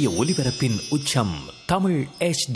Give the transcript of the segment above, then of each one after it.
ஒலிபரப்பின் உச்சம் தமிழ் HD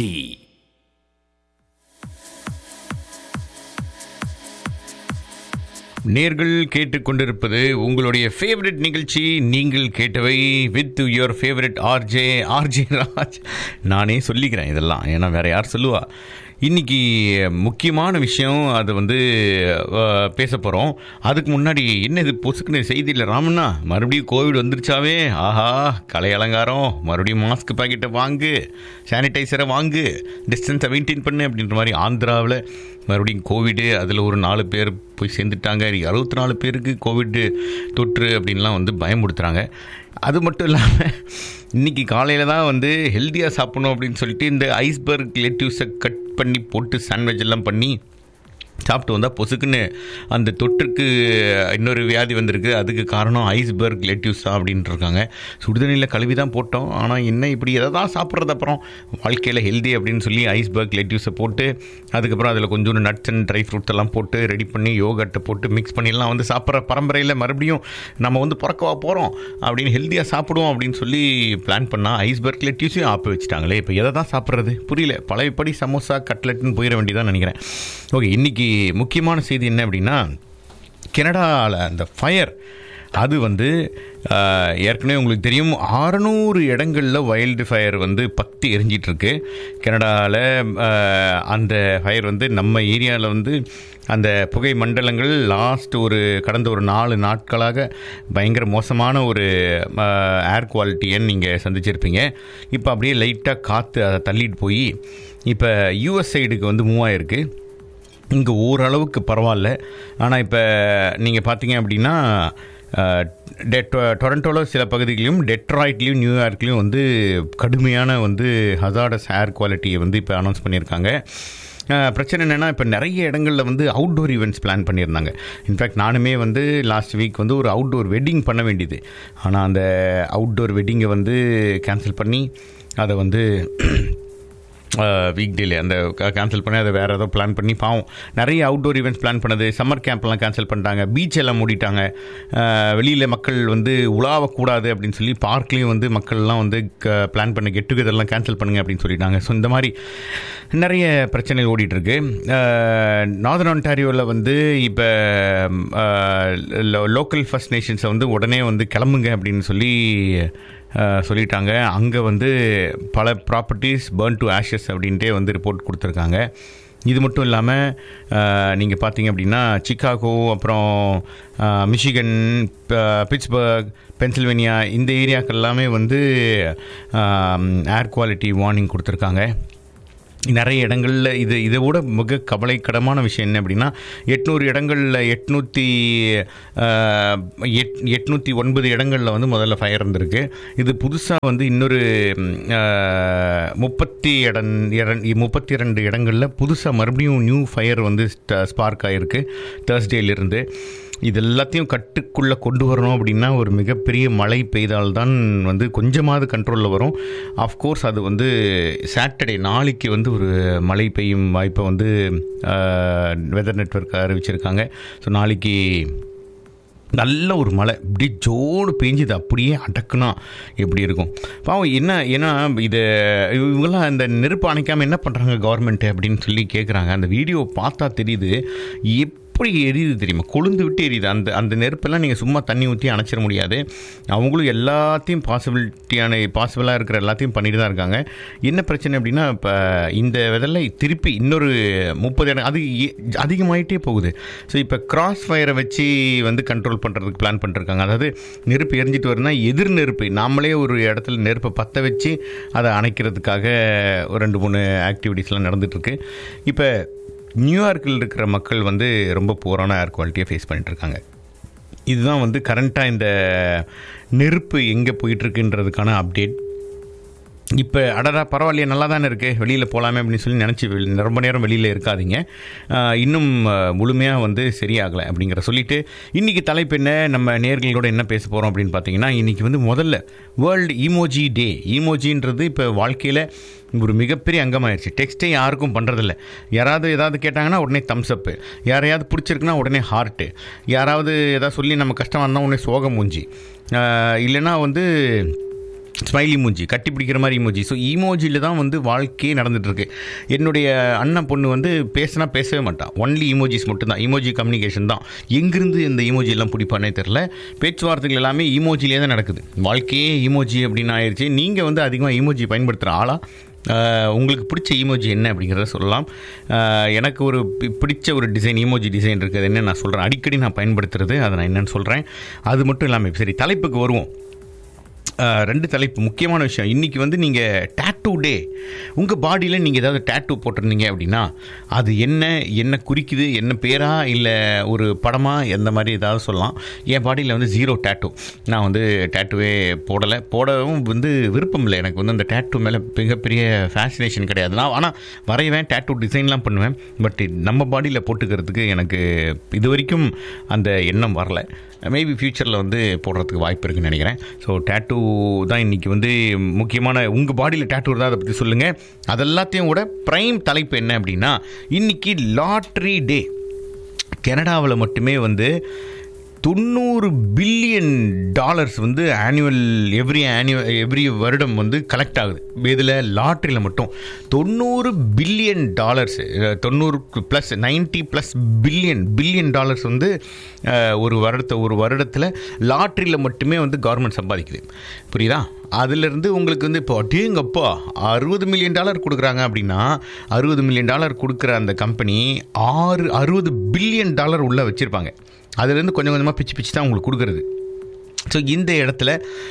நேர்கள் கேட்டுக்கொண்டிருப்பது உங்களுடைய ஃபேவரட் நிகழ்ச்சி நீங்கள் கேட்டவை with your favourite RJ RJ Raj நானே சொல்லிக்கிறேன் இதெல்லாம் ஏன்னா வேற யார் சொல்லுவா இன்னைக்கு முக்கியமான விஷயம் அது வந்து அஹ், பேச போகிறோம் அதுக்கு முன்னாடி என்ன இது பொசுக்குன்னு செய்தியில் ராமண்ணா மறுபடியும் கோவிட் வந்துருச்சாவே ஆஹா கலை அலங்காரம் மறுபடியும் மாஸ்க் பாக்கெட்டை வாங்கு சானிடைசரை வாங்கு டிஸ்டன்ஸை மெயின்டைன் பண்ணு அப்படின்ற மாதிரி ஆந்திராவில் மறுபடியும் கோவிடு அதில் ஒரு நாலு பேர் போய் சேர்ந்துட்டாங்க அறுபத்தி நாலு பேருக்கு கோவிட் தொற்று அப்படின்லாம் வந்து பயமுடுத்துகிறாங்க அது மட்டும் இல்லாமல் இன்றைக்கி காலையில் தான் வந்து ஹெல்த்தியாக சாப்பிடணும் அப்படின்னு சொல்லிட்டு இந்த ஐஸ்பர்க் லெட்யூஸை கட் பண்ணி போட்டு சாண்ட்விச் எல்லாம் பண்ணி சாப்பிட்டு வந்தால் பொசுக்குன்னு அந்த தொற்றுக்கு இன்னொரு வியாதி வந்திருக்கு அதுக்கு காரணம் ஐஸ்பர்க் லெட்யூஸா அப்படின்ட்டு இருக்காங்க சுடுதண்ணியில் கழுவி தான் போட்டோம் ஆனால் என்ன இப்படி எதை தான் சாப்பிட்றது அப்புறம் வாழ்க்கையில் ஹெல்தி அப்படின்னு சொல்லி ஐஸ்பர்க் லெட்யூஸை போட்டு அதுக்கப்புறம் அதில் கொஞ்சோண்டு நட்ஸ் அண்ட் ட்ரை ஃப்ரூட்ஸ் எல்லாம் போட்டு ரெடி பண்ணி யோகட்டை போட்டு மிக்ஸ் பண்ணிலாம் வந்து சாப்பிட்ற பரம்பரையில் மறுபடியும் நம்ம வந்து பிறக்கவா போகிறோம் அப்படின்னு ஹெல்த்தியாக சாப்பிடுவோம் அப்படின்னு சொல்லி பிளான் பண்ணால் ஐஸ்பர்க் லெட்யூஸையும் ஆப்பி வச்சுட்டாங்களே இப்போ எதை தான் சாப்பிட்றது புரியல பழையபடி சமோசா கட்லெட்னு போயிட வேண்டியதான் நினைக்கிறேன் ஓகே இன்னைக்கு முக்கியமான செய்தி என்ன அப்படின்னா கனடாவில் அந்த ஃபயர் அது வந்து ஆஹ், ஏற்கனவே உங்களுக்கு தெரியும் அறநூறு இடங்களில் வைல்டு ஃபயர் வந்து பத்தி எரிஞ்சிட்டு இருக்கு கனடாவில் அந்த ஃபயர் வந்து நம்ம ஏரியாவில் வந்து அந்த புகை மண்டலங்கள் லாஸ்ட் ஒரு கடந்த ஒரு நாலு நாட்களாக பயங்கர மோசமான ஒரு ஏர் குவாலிட்டியை நீங்கள் சந்திச்சிருப்பீங்க இப்போ அப்படியே லைட்டாக காற்று அதை தள்ளிட்டு போய் இப்போ யூஎஸ் சைடுக்கு வந்து மூவ் ஆயிருக்கு இங்கே ஓரளவுக்கு பரவாயில்ல ஆனால் இப்போ நீங்கள் பார்த்தீங்க அப்படின்னா அஹ், டெட் டொரண்டோவில் சில பகுதிகளிலும் டெட்ராய்ட்லேயும் நியூயார்க்லேயும் வந்து கடுமையான வந்து ஹசார்டஸ் ஏர் குவாலிட்டியை வந்து இப்போ அனௌன்ஸ் பண்ணியிருக்காங்க அஹ், பிரச்சனை என்னென்னா இப்போ நிறைய இடங்களில் வந்து அவுட்டோர் ஈவெண்ட்ஸ் பிளான் பண்ணியிருந்தாங்க இன்ஃபேக்ட் நானுமே வந்து லாஸ்ட் வீக் வந்து ஒரு அவுட்டோர் வெட்டிங் பண்ண வேண்டியது ஆனால் அந்த அவுட்டோர் வெட்டிங்கை வந்து கேன்சல் பண்ணி அதை வந்து வீக் டேல அந்த கேன்சல் பண்ணி அதை வேறு ஏதோ பிளான் பண்ணி பாவம் நிறைய அவுட்டோர் ஈவெண்ட்ஸ் பிளான் பண்ணது சம்மர் கேம்ப்லாம் கேன்சல் பண்ணிட்டாங்க பீச் எல்லாம் மூடிட்டாங்க வெளியில் மக்கள் வந்து உலாவக்கூடாது அப்படின்னு சொல்லி பார்க்லேயும் வந்து மக்கள்லாம் வந்து பிளான் பண்ண கெட் டுகெதர்லாம் கேன்சல் பண்ணுங்க அப்படின்னு சொல்லிட்டாங்க ஸோ இந்த மாதிரி நிறைய பிரச்சனைகள் ஓடிட்டு இருக்கு நார்தன் ஆன்டாரியோவில் வந்து இப்போ லோக்கல் ஃபர்ஸ்ட் நேஷன்ஸை வந்து உடனே வந்து கிளம்புங்க அப்படின்னு சொல்லி அஹ், சொல்லிட்டாங்க அங்கே வந்து பல ப்ராப்பர்ட்டிஸ் burn டு ஆஷஸ் அப்படின்ட்டே வந்து ரிப்போர்ட் கொடுத்துருக்காங்க இது மட்டும் இல்லாமல் நீங்கள் பார்த்தீங்க அப்படின்னா சிக்காகோ அப்புறம் அஹ், மிஷிகன் ப- பிட்ஸ்பர்க் பென்சில்வேனியா இந்த ஏரியாக்கள் எல்லாமே வந்து ஏர் குவாலிட்டி வார்னிங் கொடுத்துருக்காங்க நிறைய இடங்களில் இது இதை விட மிக கவலைக்கிடமான விஷயம் என்ன அப்படின்னா எட்நூறு இடங்களில் எட்நூற்றி எட் எட்நூற்றி ஒன்பது இடங்களில் வந்து முதல்ல ஃபயர் இருந்திருக்கு இது புதுசாக வந்து இன்னொரு அஹ், முப்பத்தி இடம் இரண் முப்பத்தி ரெண்டு இடங்களில் புதுசாக மறுபடியும் நியூ ஃபயர் வந்து ஸ்பார்க் ஆகிருக்கு தேர்ஸ்டேலேருந்து இது எல்லாத்தையும் கட்டுக்குள்ளே கொண்டு வரணும் அப்படின்னா ஒரு மிகப்பெரிய மழை பெய்தால்தான் வந்து கொஞ்சமாவது கண்ட்ரோலில் வரும் ஆஃப்கோர்ஸ் அது வந்து சாட்டர்டே நாளைக்கு வந்து ஒரு மழை பெய்யும் வாய்ப்பை வந்து வெதர் நெட்வொர்க் அறிவிச்சிருக்காங்க ஸோ நாளைக்கு நல்ல ஒரு மழை இப்படி ஜோடு பெஞ்சுது அப்படியே அடக்குனா எப்படி இருக்கும் பாவம் என்ன ஏன்னா இது இவங்கெல்லாம் இந்த நெருப்பு அணைக்காமல் என்ன பண்ணுறாங்க கவர்மெண்ட்டு அப்படின்னு சொல்லி கேட்குறாங்க அந்த வீடியோ பார்த்தா தெரியுது எப்படி எரியுது தெரியுமா கொழுந்து விட்டு எரியுது அந்த அந்த நெருப்பெல்லாம் நீங்கள் சும்மா தண்ணி ஊற்றி அணைச்சிட முடியாது அவங்களும் எல்லாத்தையும் பாசிபிலிட்டியான பாசிபிளாக இருக்கிற எல்லாத்தையும் பண்ணிட்டு தான் இருக்காங்க என்ன பிரச்சனை அப்படின்னா இப்போ இந்த விதல்ல திருப்பி இன்னொரு முப்பது இடம் அது எ- அதிகமாயிட்டே போகுது ஸோ இப்போ கிராஸ் ஃபயரை வச்சு வந்து கண்ட்ரோல் பண்ணுறதுக்கு பிளான் பண்ணிருக்காங்க அதாவது நெருப்பு எரிஞ்சிட்டு வருதுன்னா எதிர் நெருப்பு நாமளே ஒரு இடத்துல நெருப்பை பற்ற வச்சு அதை அணைக்கிறதுக்காக ஒரு ரெண்டு மூணு ஆக்டிவிட்டீஸ்லாம் நடந்துகிட்ருக்கு இப்போ நியூயார்க்கில் இருக்கிற மக்கள் வந்து ரொம்ப போரான ஏர் குவாலிட்டியை ஃபேஸ் பண்ணிட்டு இருக்காங்க இதுதான் வந்து கரண்ட்டாக இந்த நெருப்பு எங்கே போயிட்டுருக்குன்றதுக்கான அப்டேட் இப்போ அடடா பரவாயில்லையே நல்லா தானே இருக்குது வெளியில் போகலாமே அப்படின்னு சொல்லி நினச்சி ரொம்ப நேரம் வெளியில் இருக்காதீங்க ஆஹ் இன்னும் முழுமையாக வந்து சரியாகலை அப்படிங்கிற சொல்லிட்டு இன்றைக்கி தலைப்பு என்ன நம்ம நேர்களோட என்ன பேச போகிறோம் அப்படின்னு பார்த்தீங்கன்னா இன்றைக்கி வந்து முதல்ல வேர்ல்டு ஈமோஜி டே ஈமோஜின்றது இப்போ வாழ்க்கையில் ஒரு மிகப்பெரிய அங்கமாயிருச்சு டெக்ஸ்ட்டே யாருக்கும் பண்ணுறதில்ல யாராவது ஏதாவது கேட்டாங்கன்னா உடனே தம்ஸ் அப்பு யாரையாவது பிடிச்சிருக்குன்னா உடனே ஹார்ட்டு யாராவது ஏதாவது சொல்லி நம்ம கஷ்டமாக இருந்தால் உடனே சோகம் மூஞ்சி ஆஹ் இல்லைன்னா வந்து ஸ்மைலி மூஞ்சி கட்டி பிடிக்கிற மாதிரி இமோஜி ஸோ இமோஜியில் தான் வந்து வாழ்க்கையே நடந்துட்டு இருக்கு என்னுடைய அண்ணன் பொண்ணு வந்து பேசினா பேசவே மாட்டான் ஒன்லி இமோஜிஸ் மட்டும்தான் இமோஜி கம்யூனிகேஷன் தான் எங்கிருந்து இந்த இமோஜி எல்லாம் பிடிப்பானே தெரில பேச்சுவார்த்தைகள் எல்லாமே இமோஜிலே தான் நடக்குது வாழ்க்கையே இமோஜி அப்படின்னு ஆயிடுச்சு நீங்கள் வந்து அதிகமாக இமோஜி பயன்படுத்துகிற ஆளா ஆஹ் உங்களுக்கு பிடிச்ச இமோஜி என்ன அப்படிங்கிறத சொல்லலாம் ஆஹ் எனக்கு ஒரு பி- பிடிச்ச ஒரு டிசைன் இமோஜி டிசைன் இருக்குது என்ன நான் சொல்கிறேன் அடிக்கடி நான் பயன்படுத்துறது அதை நான் என்னன்னு சொல்கிறேன் அது மட்டும் இல்லாமல் சரி தலைப்புக்கு வருவோம் ஆஹ் ரெண்டு தலைப்பு முக்கியமான விஷயம் இன்றைக்கி வந்து நீங்கள் டேட்டூ டே உங்கள் பாடியில் நீங்கள் ஏதாவது டேட்டூ போட்டிருந்தீங்க அப்படின்னா அது என்ன என்ன குறிக்குது என்ன பேரா இல்லை ஒரு படமா எந்த மாதிரி ஏதாவது சொல்லலாம் என் பாடியில் வந்து ஜீரோ டேட்டூ நான் வந்து டேட்டூவே போடலை போடவும் வந்து விருப்பம் இல்லை எனக்கு வந்து அந்த டேட்டூ மேலே மிகப்பெரிய ஃபேசினேஷன் கிடையாது நான் ஆனால் வரைவேன் டேட்டூ டிசைன்லாம் பண்ணுவேன் பட் நம்ம பாடியில் போட்டுக்கிறதுக்கு எனக்கு இது வரைக்கும் அந்த எண்ணம் வரல மேபி ஃப்யூச்சரில் வந்து போடுறதுக்கு வாய்ப்பு இருக்குன்னு நினைக்கிறேன் ஸோ டேட்டூ தான் இன்றைக்கி வந்து முக்கியமான உங்கள் பாடியில் டேட்டூ இருந்தால் அதை பற்றி சொல்லுங்கள் அதெல்லாத்தையும் கூட ப்ரைம் தலைப்பு என்ன அப்படின்னா இன்றைக்கி லாட்ரி டே கனடாவில் மட்டுமே வந்து தொண்ணூறு பில்லியன் டாலர்ஸ் வந்து ஆனுவல் எவ்ரி ஆனுவல் எவ்ரி வருடம் வந்து கலெக்ட் ஆகுது இதில் லாட்ரியில் மட்டும் தொண்ணூறு பில்லியன் டாலர்ஸ் தொண்ணூறு plus ninety plus billion billion dollars வந்து அஹ், ஒரு வருடத்தை ஒரு வருடத்தில் லாட்ரியில் மட்டுமே வந்து கவர்மெண்ட் சம்பாதிக்குது புரியுதா அதிலிருந்து உங்களுக்கு வந்து இப்போ அடேங்கப்பா அறுபது மில்லியன் டாலர் கொடுக்குறாங்க அப்படின்னா அறுபது மில்லியன் டாலர் கொடுக்குற அந்த கம்பெனி ஆறு அறுபது பில்லியன் டாலர் உள்ளே வச்சுருப்பாங்க அதுலேருந்து கொஞ்சம் கொஞ்சமாக பிச்சு பிச்சு தான் உங்களுக்கு கொடுக்குறது ஸோ இந்த இடத்துல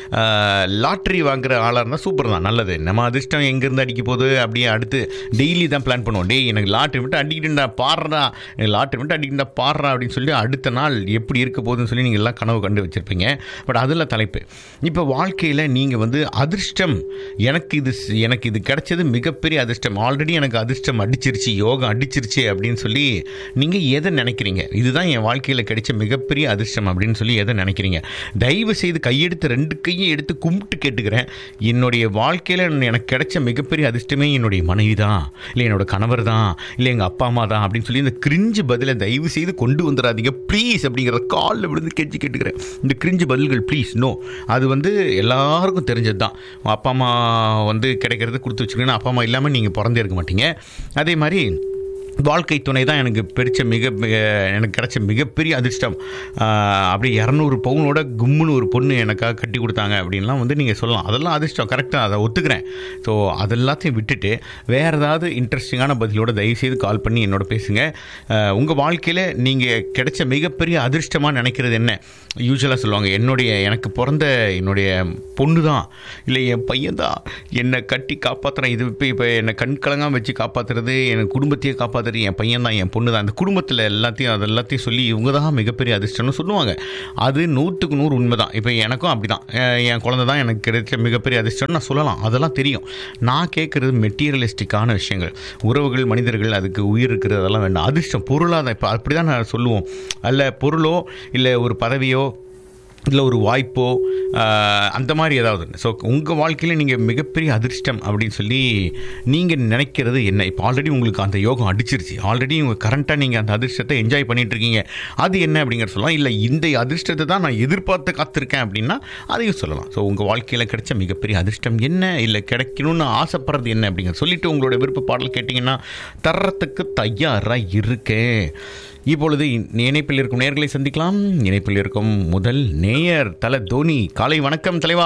லாட்ரி வாங்குற ஆளாக இருந்தால் சூப்பர் தான் நல்லது நம்ம அதிர்ஷ்டம் எங்கேருந்து அடிக்க போகுது அப்படியே அடுத்து டெய்லி தான் பிளான் பண்ணுவோம் டேய் எனக்கு லாட்ரி மட்டும் அடிக்கிட்டுண்டா பாடுறா எனக்கு லாட்ரி மட்டும் அடிக்கிட்டா பாடுறா அப்படின்னு சொல்லி அடுத்த நாள் எப்படி இருக்க போகுதுன்னு சொல்லி நீங்கள் எல்லாம் கனவு கண்டு வச்சுருப்பீங்க பட் அதில் தலைப்பு இப்போ வாழ்க்கையில் நீங்கள் வந்து அதிர்ஷ்டம் எனக்கு இது ஸ்- எனக்கு இது கிடைச்சது மிகப்பெரிய அதிர்ஷ்டம் ஆல்ரெடி எனக்கு அதிர்ஷ்டம் அடிச்சிருச்சு யோகம் அடிச்சிருச்சு அப்படின்னு சொல்லி நீங்கள் எதை நினைக்கிறீங்க இதுதான் என் வாழ்க்கையில் கிடைச்ச மிகப்பெரிய அதிர்ஷ்டம் அப்படின்னு சொல்லி எதை நினைக்கிறீங்க தயவு செய்து கையெடுத்து ரெண்டு கையை எடுத்து கும்பிட்டு கேட்டுக்கிறேன் என்னுடைய வாழ்க்கையில் எனக்கு கிடைச்ச மிகப்பெரிய அதிர்ஷ்டமே என்னுடைய மனைவி தான் இல்லை என்னோட கணவர் தான் இல்லை எங்கள் அப்பா அம்மா தான் அப்படின்னு சொல்லி இந்த கிரிஞ்சு பதிலை தயவு செய்து கொண்டு வந்துடாதீங்க ப்ளீஸ் அப்படிங்கிற காலில் விழுந்து கெஞ்சி கேட்டுக்கிறேன் இந்த கிரிஞ்சு பதில்கள் ப்ளீஸ் நோ அது வந்து எல்லாருக்கும் தெரிஞ்சது தான் அப்பா அம்மா வந்து கிடைக்கிறது கொடுத்து வச்சுக்கணும் அப்பா அம்மா இல்லாமல் நீங்கள் பிறந்தே இருக்க மாட்டீங்க அதே மாதிரி வாழ்க்கை துணை தான் எனக்கு பிடிச்ச மிக மிக எனக்கு கிடைச்ச மிகப்பெரிய அதிர்ஷ்டம் ஆஹ் அப்படியே இரநூறு பவுனோட கும்முன்னு ஒரு பொண்ணு எனக்காக கட்டி கொடுத்தாங்க அப்படின்லாம் வந்து நீங்கள் சொல்லலாம் அதெல்லாம் அதிர்ஷ்டம் கரெக்டாக அதை ஒத்துக்கிறேன் ஸோ அதெல்லாத்தையும் விட்டுட்டு வேறு ஏதாவது இன்ட்ரெஸ்டிங்கான பதிலோட தயவுசெய்து கால் பண்ணி என்னோட பேசுங்க உங்கள் வாழ்க்கையில் நீங்கள் கிடைச்ச மிகப்பெரிய அதிர்ஷ்டமாக நினைக்கிறது என்ன யூஸ்வலாக சொல்லுவாங்க என்னுடைய எனக்கு பிறந்த என்னுடைய பொண்ணு தான் இல்லை என் பையன் தான் என்னை கட்டி காப்பாற்றுறேன் இது இப்போ இப்போ என்னை கண் கலங்காம வச்சு காப்பாற்றுறது என் குடும்பத்தையே காப்பாற்றுறது என் பையன் தான் என் பொண்ணு தான் அந்த குடும்பத்தில் எல்லாத்தையும் அது எல்லாத்தையும் சொல்லி இவங்க தான் மிகப்பெரிய அதிர்ஷ்டம்னு சொல்லுவாங்க அது நூற்றுக்கு நூறு உண்மை தான் இப்போ எனக்கும் அப்படி தான் என் குழந்தை தான் எனக்கு கிடைச்ச மிகப்பெரிய அதிர்ஷ்டம்னு நான் சொல்லலாம் அதெல்லாம் தெரியும் நான் கேட்குறது மெட்டீரியலிஸ்டிக்கான விஷயங்கள் உறவுகள் மனிதர்கள் அதுக்கு உயிர் இருக்கிறது அதெல்லாம் வேண்டாம் அதிர்ஷ்டம் பொருளாக தான் இப்போ அப்படி தான் நான் சொல்லுவோம் அல்ல பொருளோ இல்லை ஒரு பதவியோ இல்லை ஒரு வாய்ப்போ ஆஹ், அந்த மாதிரி ஏதாவது ஸோ உங்கள் வாழ்க்கையில் நீங்கள் மிகப்பெரிய அதிர்ஷ்டம் அப்படின்னு சொல்லி நீங்கள் நினைக்கிறது என்ன இப்போ ஆல்ரெடி உங்களுக்கு அந்த யோகம் அடிச்சிருச்சு ஆல்ரெடி உங்கள் கரண்ட்டாக நீங்கள் அந்த அதிர்ஷ்டத்தை என்ஜாய் பண்ணிட்டு இருக்கீங்க அது என்ன அப்படிங்கிறத சொல்லலாம் இல்லை இந்த அதிர்ஷ்டத்தை தான் நான் எதிர்பார்த்து காத்திருக்கேன் அப்படின்னா அதையும் சொல்லலாம் ஸோ உங்கள் வாழ்க்கையில் கிடைச்ச மிகப்பெரிய அதிர்ஷ்டம் என்ன இல்லை கிடைக்கணும்னு ஆசைப்படுறது என்ன அப்படிங்கிற சொல்லிட்டு உங்களோட விருப்ப பாடல் கேட்டிங்கன்னா தர்றதுக்கு தயாராக இருக்கேன் இப்பொழுது இ- இணைப்பில் இருக்கும் நேர்களை சந்திக்கலாம் இணைப்பில் இருக்கும் முதல் நேயர் தல தோனி காலை வணக்கம் தலைவா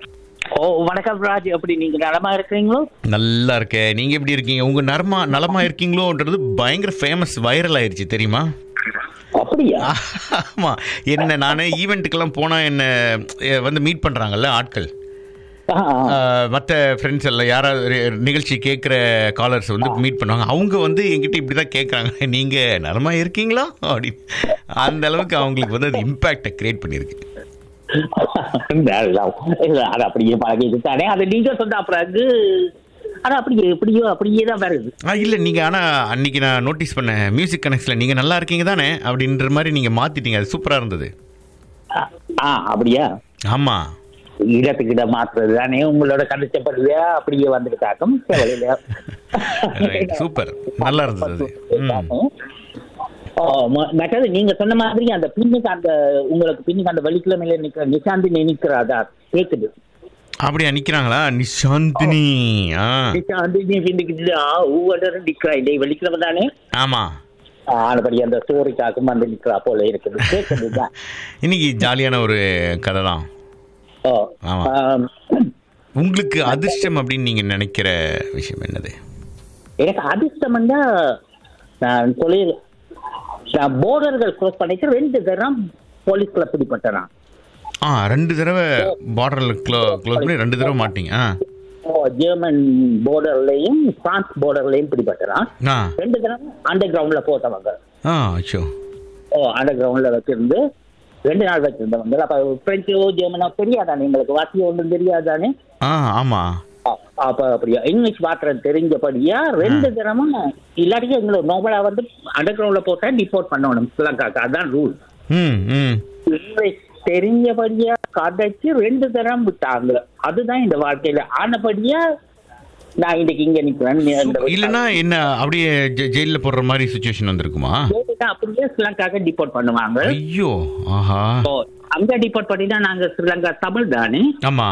ஓ வணக்கம் ராஜ் எப்படி நீங்க நலமா இருக்கிறீங்களோ நல்லா இருக்கேன் நீங்க எப்படி இருக்கீங்க உங்க நலமா நலமா இருக்கீங்களோன்றது பயங்கர ஃபேமஸ் வைரல் ஆயிருச்சு தெரியுமா அப்படியா ஆமா என்ன நான் ஈவெண்ட்டுக்கெல்லாம் போனா என்ன எ, வந்து மீட் பண்றாங்கல்ல ஆட்கள் ஆ, ஆ. மற்ற ஃப்ரெண்ட்ஸ் எல்லாம் யாராவது ரெ- நிகழ்ச்சி கேட்குற காலர்ஸ் வந்து மீட் பண்ணுவாங்க அவங்க வந்து என்கிட்ட இப்படி தான் கேட்குறாங்க நீங்கள் நலமா இருக்கீங்களா அப்படின்னு அந்த அளவுக்கு அவங்களுக்கு வந்து அது இம்பேக்டை கிரியேட் பண்ணியிருக்கு நல்லா. இல்ல, அது அப்படியே பழகிட்டு தானே அது நீங்க சொன்ன பிறகு ஆனா அப்படியே எப்படியோ அப்படியே தான் வருது ஆ இல்லை நீங்கள் ஆனால் அன்னைக்கு நான் நோட்டீஸ் பண்ணேன் மியூசிக் கனெக்ஷனில் நீங்கள் நல்லா இருக்கீங்க தானே அப்படின்ற மாதிரி நீங்கள் மாற்றிட்டீங்க அது சூப்பராக இருந்தது ஆ, ஆ அப்படியா ஆமாம் இடத்துக்கிட்ட மாத்துறது தானே உங்களோட கணிச்சப்படியா அப்படியே வந்துட்டு தாக்கம் Right, super. நல்லா இருந்தது அது. ம். ஓ, ம- மற்றது நீங்க சொன்ன மாதிரி அந்த பின்னுக்கு அந்த உங்களுக்கு பின்னுக்கு அந்த வெள்ளிக்கிழமையில நிக்கிற நிசாந்தி நினைக்கிறதா கேக்குது அப்படியா நிக்கிறாங்களா நிஷாந்தினி ஆ வந்து நீ பின்னுக்கிட்டு ஆ ஒவ்வொரு நிக்கிறா இல்லை வெளிக்கிறவ தானே ஆமா ஆனபடி அந்த ஸ்டோரிக்காகவும் வந்து நிக்கிறா போல இருக்குது கேட்கறதுதான் இன்னைக்கு ஜாலியான ஒரு கதை தான் ஓ ஆமா. ஆம். உங்களுக்கு அதிர்ஷ்டம் அப்படின்னு நீங்க நினைக்கிற விஷயம் என்னது எனக்கு அதிர்ஷ்டம் வந்தா நான் சொல்லி நான் போர்டர்கள் க்ளோஸ் பண்ணிட்டு ரெண்டு தரம் போலீஸ்ல பிடிப்பட்டேன் நான். ஆ ரெண்டு தடவை பார்டரில் க்ளோ க்ளோஸ் பண்ணி ரெண்டு தடவை மாட்டீங்க ஆ ஓ, ஜெர்மன் போர்டர்லயும் பிரான்ஸ் போர்டர்லயும் பிடிபட்டேன் ஆ ரெண்டு தரம் அண்டர் கிரவுண்ட்ல போட்டவங்க ஆ அச்சோ ஓ அண்டர் கிரவுண்ட்ல வச்சிருந்து ரெண்டு நாள் வச்சிருந்தவங்க அப்ப பிரெஞ்சோ ஜெர்மனோ தெரியாதானே எங்களுக்கு வாசியம் ஒன்றும் தெரியாதானே ஆ ஆமா அ- அப்ப அப்படியா இங்கிலீஷ் மாத்திரம் தெரிஞ்சபடியா ரெண்டு தினமும் இல்லாட்டியும் எங்களை நோபலா வந்து அண்டர் கிரவுண்ட்ல போட்டா டிபோர்ட் பண்ணணும் ஸ்ரீலங்காக்கு அதான் ரூல் ம் ம் இங்கிலீஷ் தெரிஞ்சபடியா கதைச்சு ரெண்டு தரம் விட்டாங்க அதுதான் இந்த வாழ்க்கையில ஆனபடியா நான் இன்னைக்கு இங்க நிக்கிறேன் நீ இந்த இல்லைன்னா என்ன அப்படியே ஜெ- ஜெயில்ல போடுற மாதிரி சுச்சுவேஷன் வந்திருக்குமா ஜெயிலுக்கு அப்படியே ஸ்ரீலங்காக்கு டிபோர்ட் பண்ணுவாங்க ஐயோ ஆஹா So, அங்க டிபோர்ட் பண்ணினா நாங்க ஸ்ரீலங்கா தமிழ் தானே ஆமா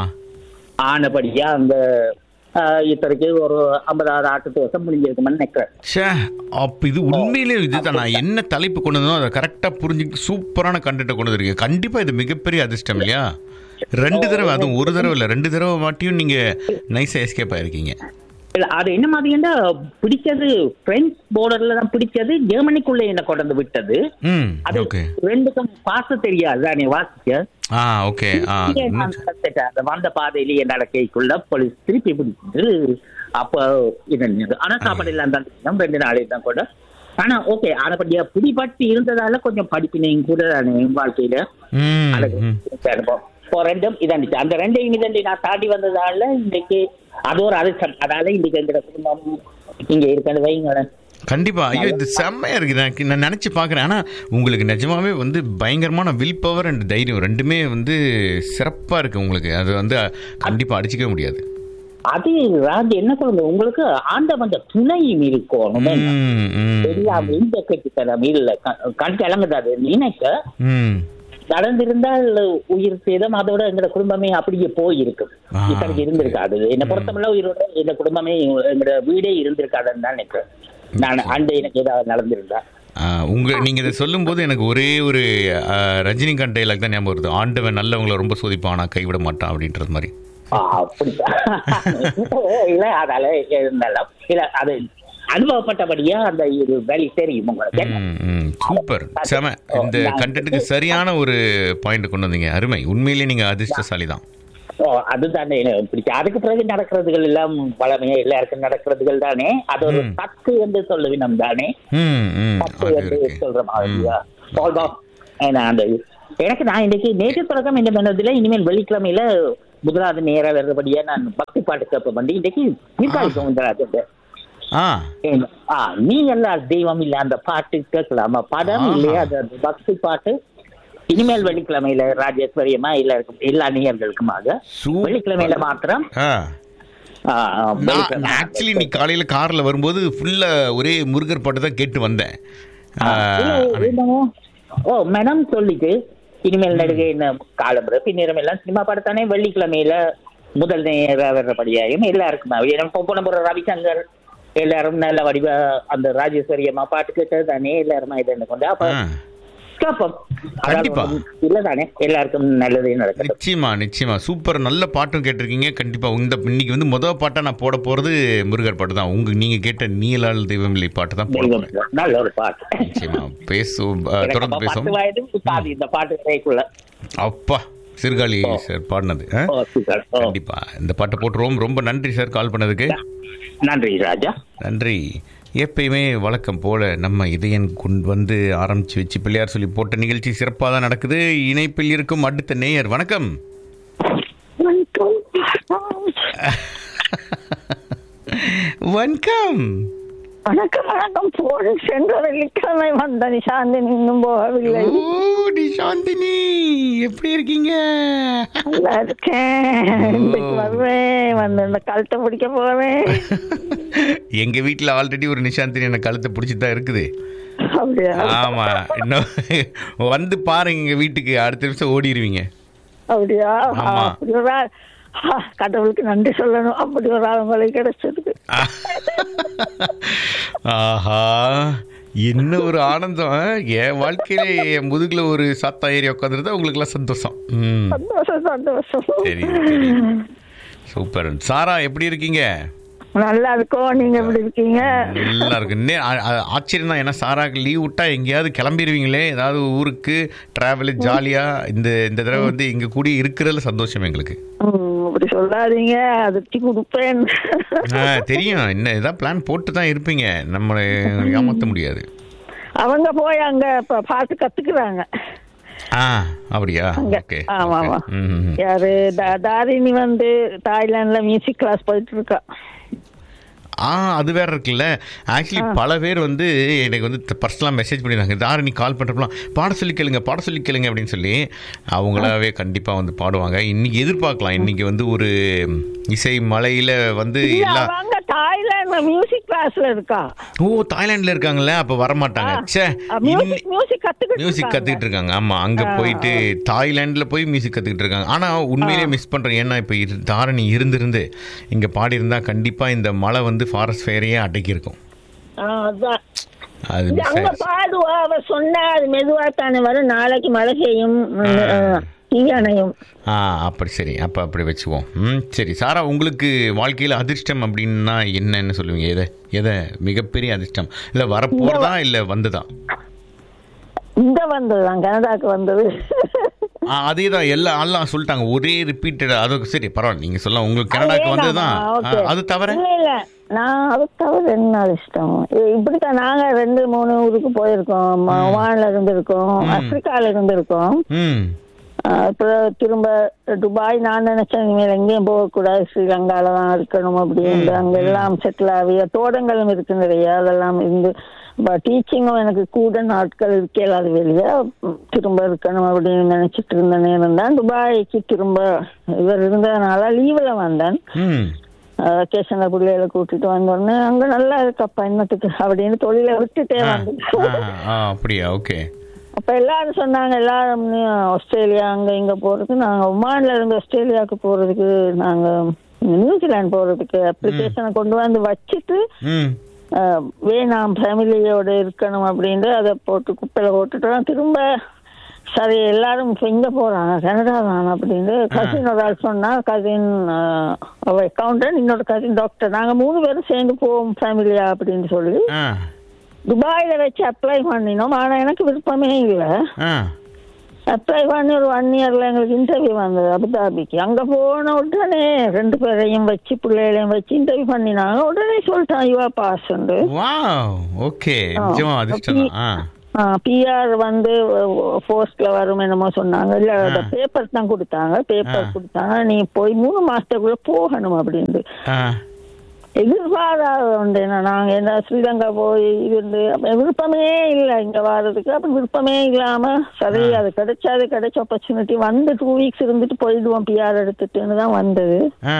ஆனபடியா அங்க ஆஹ், இத்தனைக்கு ஒரு ஐம்பதாவது ஆட்டு வருஷம் முடிஞ்சிருக்குமென்னு நினைக்கிறேன் ச்சே அப்ப இது உண்மையிலே இதுதான் நான் என்ன தலைப்பு கொண்டு வந்தோம் அதை கரெக்டா புரிஞ்சு சூப்பரான கண்டென்ட்டை கொண்டு வந்திருக்கீங்க கண்டிப்பா இது மிகப்பெரிய அதிர்ஷ்டம் இல்லையா ரெண்டு தடவை அதுவும் ஒரு தடவை இல்ல ரெண்டு தடவை மாட்டியும் நீங்க நைஸா எஸ்கேப் ஆயிருக்கீங்க இல்ல அது என்ன மாதிரின்னா பிடிச்சது பிரெஞ்சு போர்டர்ல தான் பிடிச்சது ஜெர்மனிக்குள்ள என்ன கொண்டு வந்து விட்டது ம் அது ஓகே ரெண்டுக்கும் பாச தெரியாது தானே வாசிக்க ஆ ஓகே ஆ இங்கே நான் நடந்துட்டேன். அந்த வந்த பாதையிலேயே நடக்கைக்குள்ள போலீஸ் திருப்பி பிடிச்சிட்டு அப்போ இது இருந்தது. ஆனா சாப்பாடு எல்லாம் தான் தின்னோம். ரெண்டு நாளே தான் கூட ஆனா ஓகே ஆனப்படியா பிடிபட்டு இருந்ததால கொஞ்சம் படிப்பினையும் கூட தானே என் வாழ்க்கையில ம் அழகு ம். அனுபவம் இப்போ ரெண்டும் இதாண்டிச்சு அந்த ரெண்டையும் இதண்டி நான் தாண்டி வந்ததால இன்னைக்கு அது ஒரு அதிர்ஷ்டம் அதால இன்னைக்கு எங்கிற குடும்பம் இங்க இருக்கிறது வைங்களேன் கண்டிப்பா ஐயோ இது செம்மையா இருக்கு எனக்கு நான் நினைச்சு பாக்குறேன் ஆனா உங்களுக்கு நிஜமாவே வந்து பயங்கரமான வில் பவர் அண்ட் தைரியம் ரெண்டுமே வந்து சிறப்பா இருக்கு உங்களுக்கு அது வந்து கண்டிப்பா அடிச்சுக்கவே முடியாது அது ராஜ் என்ன சொல்லுங்க உங்களுக்கு ஆண்டவன் துணையும் இருக்கணும் ம், ம், எல்லாம் இந்த கட்டித்தனம் இல்ல க- கண் கலங்குது அது நினைக்க ம். நடந்திருந்தால் உயிர் சேதம் அதோட எங்க குடும்பமே அப்படியே போயிருக்கு ஆ, இத்தனைக்கு இருந்திருக்காது என்னை பொறுத்தமல்ல உயிரோட எங்க குடும்பமே எங்க வீடே இருந்திருக்காதுன்னு தான் நினைக்கிறேன் நான் அண்டை எனக்கு ஏதாவது நடந்திருந்தா ஆ, உங்க நீங்க இதை சொல்லும்போது எனக்கு ஒரே ஒரு ஆ, ரஜினிகாந்த் டைலாக் தான் ஞாபகம் வருது ஆண்டவன் நல்லவங்களை ரொம்ப சோதிப்பான் ஆனா கைவிட மாட்டான் அப்படின்றது மாதிரி ஆ, அப்படித்தான் இல்ல அதால இருந்தாலும் இல்ல அது அனுபவப்பட்டபடியா அந்த இது வழி தெரியும் உங்களுக்கு ம், ம். சூப்பர் செம இந்த கண்டென்ட்டுக்கு சரியான ஒரு பாயிண்ட் கொண்டு வந்தீங்க அருமை உண்மையிலேயே நீங்க அதிர்ஷ்டசாலி தான் ஓ, அதுதானே எனக்கு பிடிக்கும் அதுக்கு பிறகு நடக்கிறதுகள் எல்லாம் வளமையா எல்லாருக்கும் நடக்கிறதுகள் தானே அது ஒரு ம். தக்கு என்று சொல்லுவினம் தானே ம் ம் தப்பு அது என்று இருக்கு சொல்ற மாதிரியா Although, ஏன்னா அந்த எனக்கு நான் இன்னைக்கு நேற்று தொடக்கம் இந்த மனதில் இனிமேல் வெள்ளிக்கிழமையில முதலாவது நேர வர்றபடியா நான் பக்தி பாட்டு கேட்ப வந்து இன்னைக்கு தீபாவளி சவுந்தரராஜன் ஆ ஆ நீ எல்லாம் தெய்வம் இல்ல அந்த பாட்டு கேட்கலாமா படம் ஆஹா. இல்லையா அது அந்த பக்தி பாட்டு இனிமேல் வெள்ளிக்கிழமையில ராஜேஸ்வரியமா எல்லாருக்கும் எல்லா நேயர்களுக்குமாக சூப்பர். வெள்ளிக்கிழமையில மாத்திரம் ஆ ஆ, ஆ, நான் வெள்ளிக்கிழமை ஆக்சுவலி நீ காலையில கார்ல வரும்போது ஃபுல்லா ஒரே முருகர் பாட்டு தான் கேட்டு வந்தேன் ஆ, இல்ல, ஆனா- என்னமோ, ஓ மேடம் சொல்லிட்டு இனிமேல் நடுகை என்ன காலம்புற பின்னிறம் எல்லாம் சினிமா படத்தானே வெள்ளிக்கிழமையில முதல் நேர வர்றபடியாயும் எல்லாருக்குமா பொப்பனபுர ரவிசங்கர் எல்லாரும் நல்ல வடிவ அந்த ராஜேஸ்வரி அம்மா பாட்டு கேட்டது தானே எல்லாருமா இதை கொண்டு அப்ப ஆ. கேட்போம் கண்டிப்பா. இல்லதானே எல்லாருக்கும் நல்லதே நடக்கட்டும் நிச்சயமா நிச்சயமா சூப்பர் நல்ல பாட்டும் கேட்டிருக்கீங்க கண்டிப்பா இந்த இன்னைக்கு வந்து முதல் பாட்டா நான் போட போறது முருகர் பாட்டு தான் உங்க நீங்க கேட்ட நீலால் தெய்வமில்லை பாட்டு தான் போட தெய்வம் போறேன் நல்ல ஒரு பாட்டு நிச்சயமா பேசுவோம் ஆ, எனக்கு தொடர்ந்து அப்ப பத்து பேசுவோம் வயது பாதி இந்த பாட்டு கிடைக்குள்ள அப்பா சிறுகாழி சார் பாடினது ஆ? ஓ, சூப்பர். ஓ, கண்டிப்பா இந்த பாட்டை போட்டுருவோம் ரொம்ப நன்றி சார் கால் பண்ணதுக்கு நன்றி ராஜா நன்றி எப்பயுமே வழக்கம் போல நம்ம இதயன் கொண்டு வந்து ஆரம்பிச்சு வச்சு பிள்ளையார் சொல்லி போட்ட நிகழ்ச்சி சிறப்பாக தான் நடக்குது இணைப்பில் இருக்கும் அடுத்த நேயர் வணக்கம் வணக்கம் வணக்கம் வணக்கம் போன் சென்ற வெள்ளிக்கிழமை வந்த நிஷாந்தின் இன்னும் போகவில்லை ஓ டி சாந்தினி எப்படி இருக்கீங்க நல்லா இருக்கேன் இன்னைக்கு வருவேன் வந்து இந்த கழுத்தை பிடிக்க போவேன் எங்க வீட்டில் ஆல்ரெடி ஒரு நிஷாந்தினி என்ன கழுத்தை பிடிச்சிட்டு தான் இருக்குது அப்படியா ஆமா இன்னும் வந்து பாருங்க எங்க வீட்டுக்கு அடுத்த நிமிஷம் ஓடிடுவீங்க அப்படியா ஆமா. அப்படி ஒரு ஆள் ஆ, கடவுளுக்கு நன்றி சொல்லணும் அப்படி ஒரு ஆளுங்களை கிடைச்சதுக்கு ஆஹா என்ன ஒரு ஆனந்தம் ஆ? என் வாழ்க்கையில என் முதுகுல ஒரு சாத்தா ஏறி உட்காந்துருந்தா உங்களுக்கு எல்லாம் சந்தோஷம் ம் சந்தோஷம் சந்தோஷம் சரி சரி சூப்பர் சாரா எப்படி இருக்கீங்க நல்லா இருக்கோம் நீங்க எப்படி இருக்கீங்க நல்லா இருக்கு இன்னே ஆ- ஆ- ஆச்சரியம் தான் ஏன்னா சாராக்கு லீவ் விட்டா எங்கேயாவது கிளம்பிடுவீங்களே ஏதாவது ஊருக்கு டிராவலு ஜாலியா இந்த இந்த தடவை வந்து இங்க கூடி இருக்கிறதுல சந்தோஷம் எங்களுக்கு ம், அப்படி சொல்லாதீங்க அதிர்ச்சி கொடுப்பேன் ஆ, தெரியும் என்ன இதான் பிளான் போட்டு தான் இருப்பீங்க நம்மளை ஏமாத்த முடியாது அவங்க போய் அங்க ப- பாட்டு கத்துக்கிறாங்க ஆ அப்படியா அங்க ஓகே ஆமா ஆமா ம் யாரு தா- தாரிணி வந்து தாய்லாந்துல மியூசிக் கிளாஸ் போயிட்டு இருக்கா ஆ அது வேற இருக்குல்ல ஆக்சுவலி பல பேர் வந்து எனக்கு வந்து பர்சனலாக மெசேஜ் பண்ணியிருந்தாங்க தாரணி கால் பண்ணுறப்பலாம் பாட சொல்லி கேளுங்க பாட சொல்லி கேளுங்க அப்படின்னு சொல்லி அவங்களாவே கண்டிப்பாக வந்து பாடுவாங்க இன்னைக்கு எதிர்பார்க்கலாம் இன்னைக்கு வந்து ஒரு இசை மலையில் வந்து இல்ல, எல்லா அவங்க தாய்லாந்துல மியூசிக் கிளாஸ்ல இருக்கா ஓ தாய்லாண்டில் இருக்காங்கல்ல அப்போ வரமாட்டாங்க ச்சே மியூசிக் மியூசிக் கத்துக்கிட்டு மியூசிக் இருக்காங்க. கத்துக்கிட்டு இருக்காங்க ஆமா அங்க போயிட்டு தாய்லாந்துல போய் மியூசிக் கத்துக்கிட்டு இருக்காங்க ஆனா உண்மையிலேயே மிஸ் பண்றேன் ஏன்னா இப்ப இரு- தாரணி இருந்திருந்து இங்க பாடி இருந்தா கண்டிப்பா இந்த மலை வந்து ஃபாரஸ்ட் ஃபேரையே அடக்கி இருக்கும் ஆ, அதான் அது இது மிஸ் அங்க ஆயிடுச்சு பாடுவா அவ சொன்னா அது மெதுவா தானே வரும் நாளைக்கு மழை பெய்யும் தீ அணையும் ஆ அப்படி சரி அப்ப அப்படி வச்சுக்குவோம் ம் சரி சாரா உங்களுக்கு வாழ்க்கையில அதிர்ஷ்டம் அப்படின்னா என்னன்னு சொல்லுவீங்க எதை எதை மிகப்பெரிய அதிர்ஷ்டம் இல்ல வரப்போறதா இல்ல வந்ததா இங்க வந்ததுதான் கனடாக்கு வந்தது ஆ, அதே தான் எல்லா எல்லாம் சொல்லிட்டாங்க ஒரே ரிப்பீட்டட் அது சரி பரவாயில்ல நீங்க சொல்லலாம் உங்களுக்கு கனடாக்கு வந்ததுதான் அதேதாம்மா, ஆ, okay. அது தவிர இல்ல இல்ல நான் அது தவிர என்ன அதிர்ஷ்டம் இ- இப்படித்தான் நாங்க ரெண்டு மூணு ஊருக்கு போயிருக்கோம் ஒமான்ல இருந்திருக்கோம் ஆப்பிரிக்கால இருந்திருக்கோம் ம் ஆஹ் அப்புறம் திரும்ப துபாய் நான் நினைச்சேன் இனிமேல் எங்கேயும் போகக்கூடாது ஸ்ரீலங்கால தான் இருக்கணும் அப்படின்னு அங்க எல்லாம் செட்டில் ஆகி தோட்டங்களும் இருக்கு நிறைய அதெல்லாம் இருந்து டீச்சிங்கும் எனக்கு கூட நாட்கள் இருக்கல அது வெளியே உம், திரும்ப இருக்கணும் அப்படின்னு நினைச்சிட்டு இருந்த நேரம் தான் துபாய்க்கு திரும்ப இவர் இருந்ததுனால லீவில் வந்தேன் ம் வெக்கேஷன்ல பிள்ளைகளை கூட்டிட்டு வந்தோடனே அங்க நல்லா இருக்கப்பா என்னத்துக்கு அப்படின்னு தொழிலை விட்டுட்டே ஆ, வந்து ஆ, ஆ, அப்படியா ஓகே அப்ப எல்லாரும் சொன்னாங்க எல்லாரும் நீ ஆஸ்திரேலியா அங்க இங்க போறதுக்கு நாங்க ஒமான்ல இருந்து ஆஸ்திரேலியாவுக்கு போறதுக்கு நாங்க நியூசிலாந்து போறதுக்கு அப்ளிகேஷனை கொண்டு வந்து வச்சுட்டு ம் அஹ், வேணாம் ஃபேமிலியோட இருக்கணும் அப்படின்ட்டு அதை போட்டு குப்பையில போட்டுட்டோம் திரும்ப சரி எல்லாரும் இப்ப இங்க போறாங்க கனடா தான் அப்படின்னு கசின் ஒரு ஆள் சொன்னா கசின் அவ அக்கௌண்டன்ட் இன்னொரு கசின் டாக்டர் நாங்க மூணு பேரும் சேர்ந்து போவோம் ஃபேமிலியா அப்படின்னு சொல்லி ஆ துபாயில வச்சு அப்ளை பண்ணினோம் ஆனா எனக்கு விருப்பமே இல்லை ஆ அப்ளை பண்ணி ஒரு ஒன் இயர்ல எங்களுக்கு இன்டர்வியூ வந்தது அபுதாபிக்கு அங்க போன உடனே ரெண்டு பேரையும் வச்சு பிள்ளைகளையும் வச்சு இன்டர்வியூ பண்ணினாங்க உடனே சொல்லிட்டான் யுவா பாஸ் உண்டு வாவ் ஓகே ஆ, நிஜமா அதிர்ஷ்டம் தான் ஆ பிஆர் வந்து போஸ்ட்ல வரும் என்னமோ சொன்னாங்க இல்ல ஆ. பேப்பர் தான் கொடுத்தாங்க பேப்பர் ஆ. கொடுத்தாங்க நீ போய் மூணு மாசத்துக்குள்ள போகணும் அப்படின்னு ஆ எதிர்பாராத உண்டு என்ன நாங்க என்ன ஸ்ரீலங்கா போய் இருந்து அப்ப விருப்பமே இல்லை இங்க வர்றதுக்கு அப்ப விருப்பமே இல்லாம சரி அது கிடைச்சாது கிடைச்ச ஆப்பர்ச்சுனிட்டி வந்து டூ வீக்ஸ் இருந்துட்டு போயிடுவோம் பிஆர் எடுத்துட்டுன்னு தான் வந்தது ஆ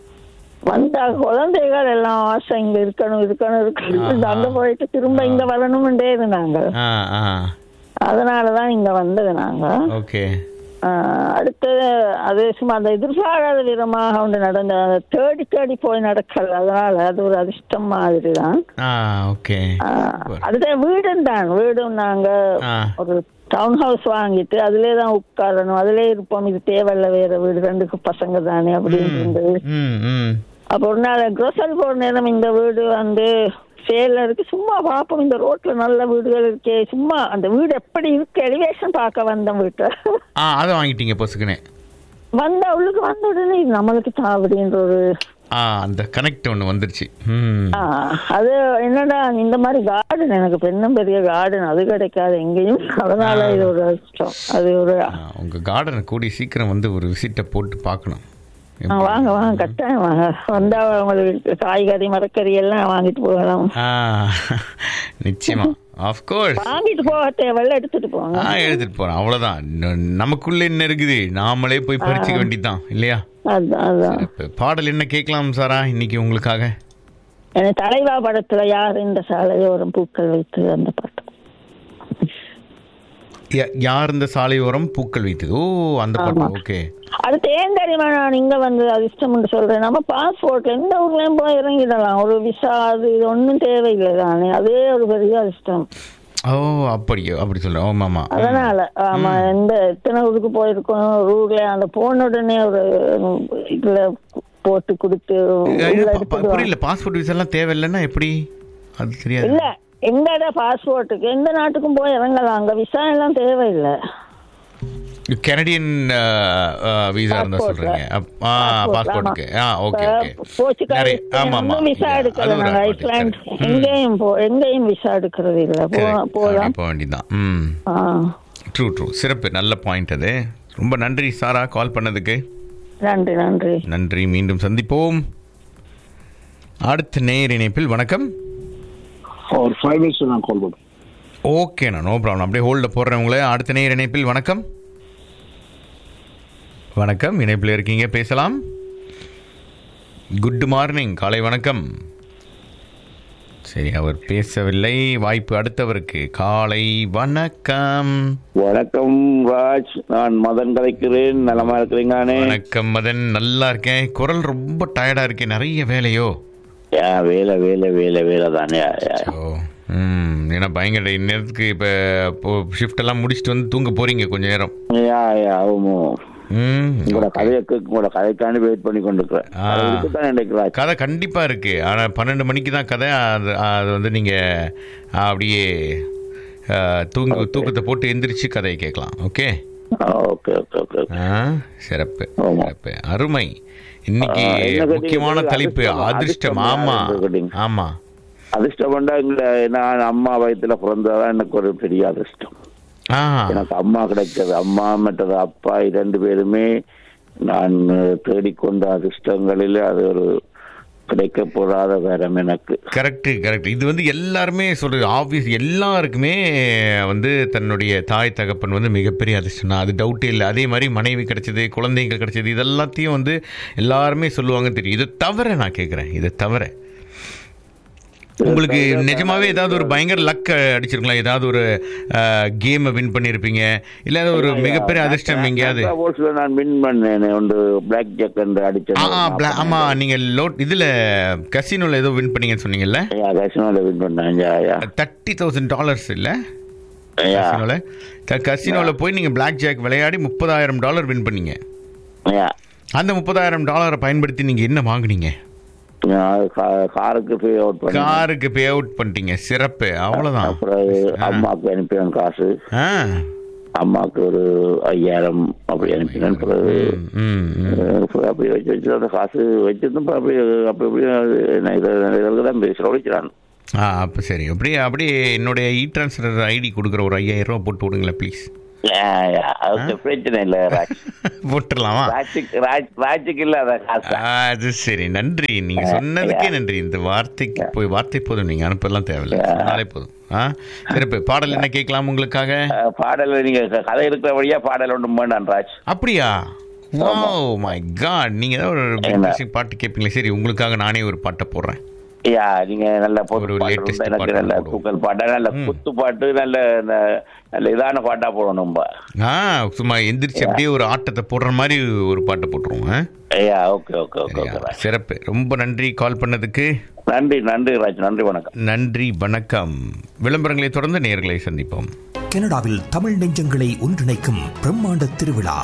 வந்தா குழந்தைகள் எல்லாம் ஆசை இங்க இருக்கணும் இருக்கணும் இருக்கணும் அங்க போயிட்டு திரும்ப இங்க வரணும்ன்றே இருந்தாங்க ஆ ஆ அதனாலதான் இங்க வந்தது நாங்க ஓகே ஆஹ் அடுத்தது அது சும்மா அந்த எதிர்பாராத விதமாக ஒன்று நடந்த அந்த தேடி தேடி போய் நடக்கல அதனால அது ஒரு அதிர்ஷ்டம் மாதிரி தான் ஆ ஓகே அடுத்த வீடும் தான் வீடும் நாங்க ஆ ஒரு டவுன் ஹவுஸ் வாங்கிட்டு அதிலே தான் உட்காரணும் அதிலே இருப்போம் இது தேவையில்ல வேற வீடு ரெண்டுக்கு பசங்க தானே அப்படின்னு இருந்தது ம் ம் அப்போ ஒரு நாள் க்ரோசரி போற நேரம் இந்த வீடு வந்து சேல்ல இருக்கு சும்மா பார்ப்போம் இந்த ரோட்ல நல்ல வீடுகள் இருக்கே சும்மா அந்த வீடு எப்படி இருக்கு எலிவேஷன் பார்க்க வந்தோம் வீட்டை ஆ அதை வாங்கிட்டீங்க பொசுக்குனே வந்த உள்ளுக்கு வந்த உடனே இது நம்மளுக்கு தான் அப்படின்ற ஒரு ஆ அந்த கனெக்ட் ஒன்று வந்துருச்சு ம் ஆ, அது என்னடா இந்த மாதிரி கார்டன் எனக்கு பெண்ணும் பெரிய கார்டன் அது கிடைக்காது எங்கேயும் அதனால இது ஒரு இஷ்டம் அது ஒரு ஆ, உங்க கார்டனை கூடி சீக்கிரம் வந்து ஒரு விசிட்டை போட்டு பார்க்கணும் ஆ, வாங்க வாங்க கட்டாயம் வாங்க வந்தா உங்களுக்கு காய்கறி மரக்கறி எல்லாம் வாங்கிட்டு போகலாம் ஆ நிச்சயமா ஆஃப்கோர்ஸ் வாங்கிட்டு போக தேவையில்ல எடுத்துட்டு போங்க ஆ எடுத்துட்டு போறேன் அவ்வளவுதான் ந- நமக்குள்ள என்ன இருக்குது நாமளே போய் பறிச்சுக்க வேண்டியதுதான் இல்லையா அதான் அதான் இப்ப பாடல் என்ன கேட்கலாம் சாரா இன்னைக்கு உங்களுக்காக எனக்கு தலைவா படத்துல யார் இந்த சாலையோரம் பூக்கள் வைத்து அந்த பாட்டு யா- யார் இந்த சாலையோரம் பூக்கள் வைத்தது ஓ அந்த பாட்டு ஓகே அடுத்து ஏன் தெரியுமா நான் இங்க வந்து அதிர்ஷ்டம்னு சொல்றேன் நம்ம பாஸ்போர்ட் எந்த ஊர்லயும் போய் இறங்கிடலாம் ஒரு விசா அது இது ஒன்றும் தேவையில்லை தானே அதே ஒரு பெரிய அதிர்ஷ்டம் ஓ அப்படியோ அப்படி சொல்றேன் ஆமா ஆமா அதனால ஆமா எந்த எத்தனை ஊருக்கு போயிருக்கோம் ஒரு ஊர்ல அந்த போன உடனே ஒரு இதுல போட்டு கொடுத்து உள்ள ஐயா, ப- எடுத்துட்டு வா. புரியல பாஸ்போர்ட் விசா எல்லாம் தேவையில்லைன்னா எப்படி அது தெரியாது இல்ல எந்த பாஸ்போர்ட்டுக்கு எந்த நாட்டுக்கும் போய் இறங்கலாம் அங்க விசா எல்லாம் தேவையில்லை கனடியன் விசா இருந்தா Passport. சொல்றீங்க அப்- ஆ Passport, பாஸ்போர்ட்டுக்கு ஆ ஓகே ஓகே போர்ச்சுகல் நிறைய ஆமா ஆமா விசா Yeah, எடுக்கல அது ஒரு நாங்க advantage. Island Correct. ம். எங்கேயும் போ எங்கேயும் விசா எடுக்கிறது இல்ல போ- Correct. போலாம் அப்படி போக வேண்டியதுதான் ம் ஆ. ட்ரூ ட்ரூ சிறப்பு நல்ல பாயிண்ட் அது ரொம்ப நன்றி சாரா கால் பண்ணதுக்கு நன்றி நன்றி நன்றி மீண்டும் சந்திப்போம் அடுத்த நேர் இணைப்பில் வணக்கம் ஒரு ஃபைவ் மினிட்ஸ் நான் கால் பண்ணுறேன் ஓகேண்ணா நோ ப்ராப்ளம் அப்படியே ஹோல்டில் போடுறவங்களே அடுத்த நேர் இணைப்பில் வணக்கம் வணக்கம் இணைப்பில் இருக்கீங்க பேசலாம் குட் மார்னிங் காலை வணக்கம் சரி அவர் பேசவில்லை வாய்ப்பு அடுத்தவருக்கு காலை வணக்கம் வணக்கம் ராஜ் நான் மதன் கதைக்கிறேன் நலமா இருக்கிறீங்கானே வணக்கம் மதன் நல்லா இருக்கேன் குரல் ரொம்ப டயர்டா இருக்கேன் நிறைய வேலையோ யா வேலை வேலை வேலை வேலை தானே யா, யா. ஓ ம் ஏன்னா பயங்கர நேரத்துக்கு இப்போ ஷிஃப்ட் எல்லாம் முடிச்சுட்டு வந்து தூங்க போறீங்க கொஞ்ச நேரம் யா யா ஆமோ ம் உங்களோட கதையை கேட்க உங்களோட கதைக்காண்டி வெயிட் பண்ணி கொண்டிருக்கிறேன் ஆ. அதை இருக்குதான் எனக்கு ராஜ் கதை கண்டிப்பா இருக்கு ஆனா பன்னெண்டு மணிக்கு தான் கதை அது அது வந்து நீங்க அப்படியே ஆ, தூங்கு தூக்கத்தை போட்டு எந்திரிச்சு கதையை கேட்கலாம் okay okay okay okay okay. ஆ, சிறப்பு ஆமா. சிறப்பு அருமை இன்னைக்கு ஆ, என்ன கேட்டீங்க? முக்கியமான தலைப்பு அதிர்ஷ்டம், அதிர்ஷ்டம் அதிர்ஷ்டம் ஆமா யாரு கேட்டீங்க? ஆமா அதிர்ஷ்டம் பண்ணா எங்களை நான் அம்மா வயத்துல பிறந்ததான் எனக்கு ஒரு பெரிய அதிர்ஷ்டம் ஆ எனக்கு அம்மா கிடைச்சது அம்மா மற்றது அப்பா இரண்டு பேருமே நான் தேடிக்கொண்ட அதிர்ஷ்டங்களில் அது ஒரு கிடைக்க போறாத வரம் எனக்கு கரெக்ட் கரெக்ட் இது வந்து எல்லாருமே சொல்றது ஆப்வியஸ் எல்லாருக்குமே வந்து தன்னுடைய தாய் தகப்பன் வந்து மிகப்பெரிய அதிர்ஷ்டம் தான் அது டவுட்டே இல்லை அதே மாதிரி மனைவி கிடைச்சது குழந்தைங்க கிடைச்சது இது எல்லாத்தையும் வந்து எல்லாருமே சொல்லுவாங்க தெரியும் இதை தவிர நான் கேட்குறேன் இதை தவிர உங்களுக்கு நிஜமாவே ஏதாவது ஒரு பயங்கர லக் அடிச்சிருக்கலாம் ஏதாவது ஒரு கேமை வின் பண்ணியிருப்பீங்க இல்லை ஏதாவது ஒரு மிகப்பெரிய அதிர்ஷ்டம் எங்கேயாவது Sportsல நான் வின் பண்ணேன் ஒன்று பிளாக் ஜாக் என்று அடிச்சேன் ஆ ஆ bla- ஆமா நீங்க லோட் இதுல கசினோல ஏதோ வின் பண்ணீங்கன்னு சொன்னீங்கல்ல கசினோல வின் பண்ணேன் yeah yeah thirty thousand dollars இல்ல யா கசினோல கசினோல போய் நீங்க பிளாக் ஜாக் விளையாடி முப்பதாயிரம் டாலர் வின் பண்ணீங்க யா அந்த முப்பதாயிரம் டாலரை பயன்படுத்தி நீங்க என்ன வாங்குனீங்க நான் கா- காருக்கு பே அவுட் பண்ணேன் காருக்கு பே அவுட் பண்ணிட்டீங்க சிறப்பு அவ்வளவுதான் அப்புறம் அம்மாவுக்கு அனுப்பினேன் காசு ஆ அம்மாவுக்கு ஒரு ஐயாயிரம் அப்படி அனுப்பினேன் பிறகு ம் ம். அஹ் அப்படி வச்சு வச்சு அந்த காசு வச்சிருந்தோம் அப்படி அப்படி அப்படி நான் இதை இதற்கு தான் பேசுகிறேன் ஒழிக்கிறான் ஆ அப்போ சரி அப்படியே அப்படியே என்னுடைய இ ட்ரான்ஸ்ஃபர் ஐடி கொடுக்குற ஒரு ஐயாயிரம் ரூபா போட்டு விடுங்களேன் ப்ளீஸ் அதுக்கு பிரச்சனை இல்லை ராஜ் போட்டுடலாமா ராஜுக்கு ராஜ் ராஜுக்கு இல்லாத காசு ஆ, அது சரி நன்றி நீங்க சொன்னதுக்கே நன்றி இந்த வார்த்தைக்கு போய் வார்த்தை போதும் நீங்க அனுப்பலாம் தேவையில்ல சொன்னாலே போதும் ஆ சிறப்பு பாடல் என்ன கேட்கலாம் உங்களுக்காக அஹ் பாடல் நீங்க க- கதை இருக்கிறபடியா பாடல் ஒன்றும் வேண்டாம் ராஜ் அப்படியா ஓ மை காட் நீங்க ஏதாவது ஒரு என்ன? interesting பாட்டு கேட்பீங்களே சரி உங்களுக்காக நானே ஒரு பாட்டை போடுறேன் யா நீங்க நல்ல பொது ஒரு பாட்டு latest இருந்தா எனக்கு பாட்டு நல்ல போடுவோம். தூக்கல் பாட்டா நல்ல குத்து பாட்டு நல்ல ந- நல்ல இதான பாட்டா போடணும் ரொம்ப ஆ சும்மா எந்திரிச்சு அப்படியே ஒரு ஆட்டத்தை போடுற மாதிரி ஒரு பாட்டை போட்டுருவோம் ஆ? யா ஓகே ஓகே ஓகே சரியா? ஓகே ராஜ் சிறப்பு ரொம்ப நன்றி கால் பண்ணதுக்கு நன்றி நன்றி ராஜ் நன்றி வணக்கம் நன்றி வணக்கம் விளம்பரங்களை தொடர்ந்து நேர்களை சந்திப்போம் கனடாவில் தமிழ் நெஞ்சங்களை ஒன்றிணைக்கும் பிரம்மாண்ட திருவிழா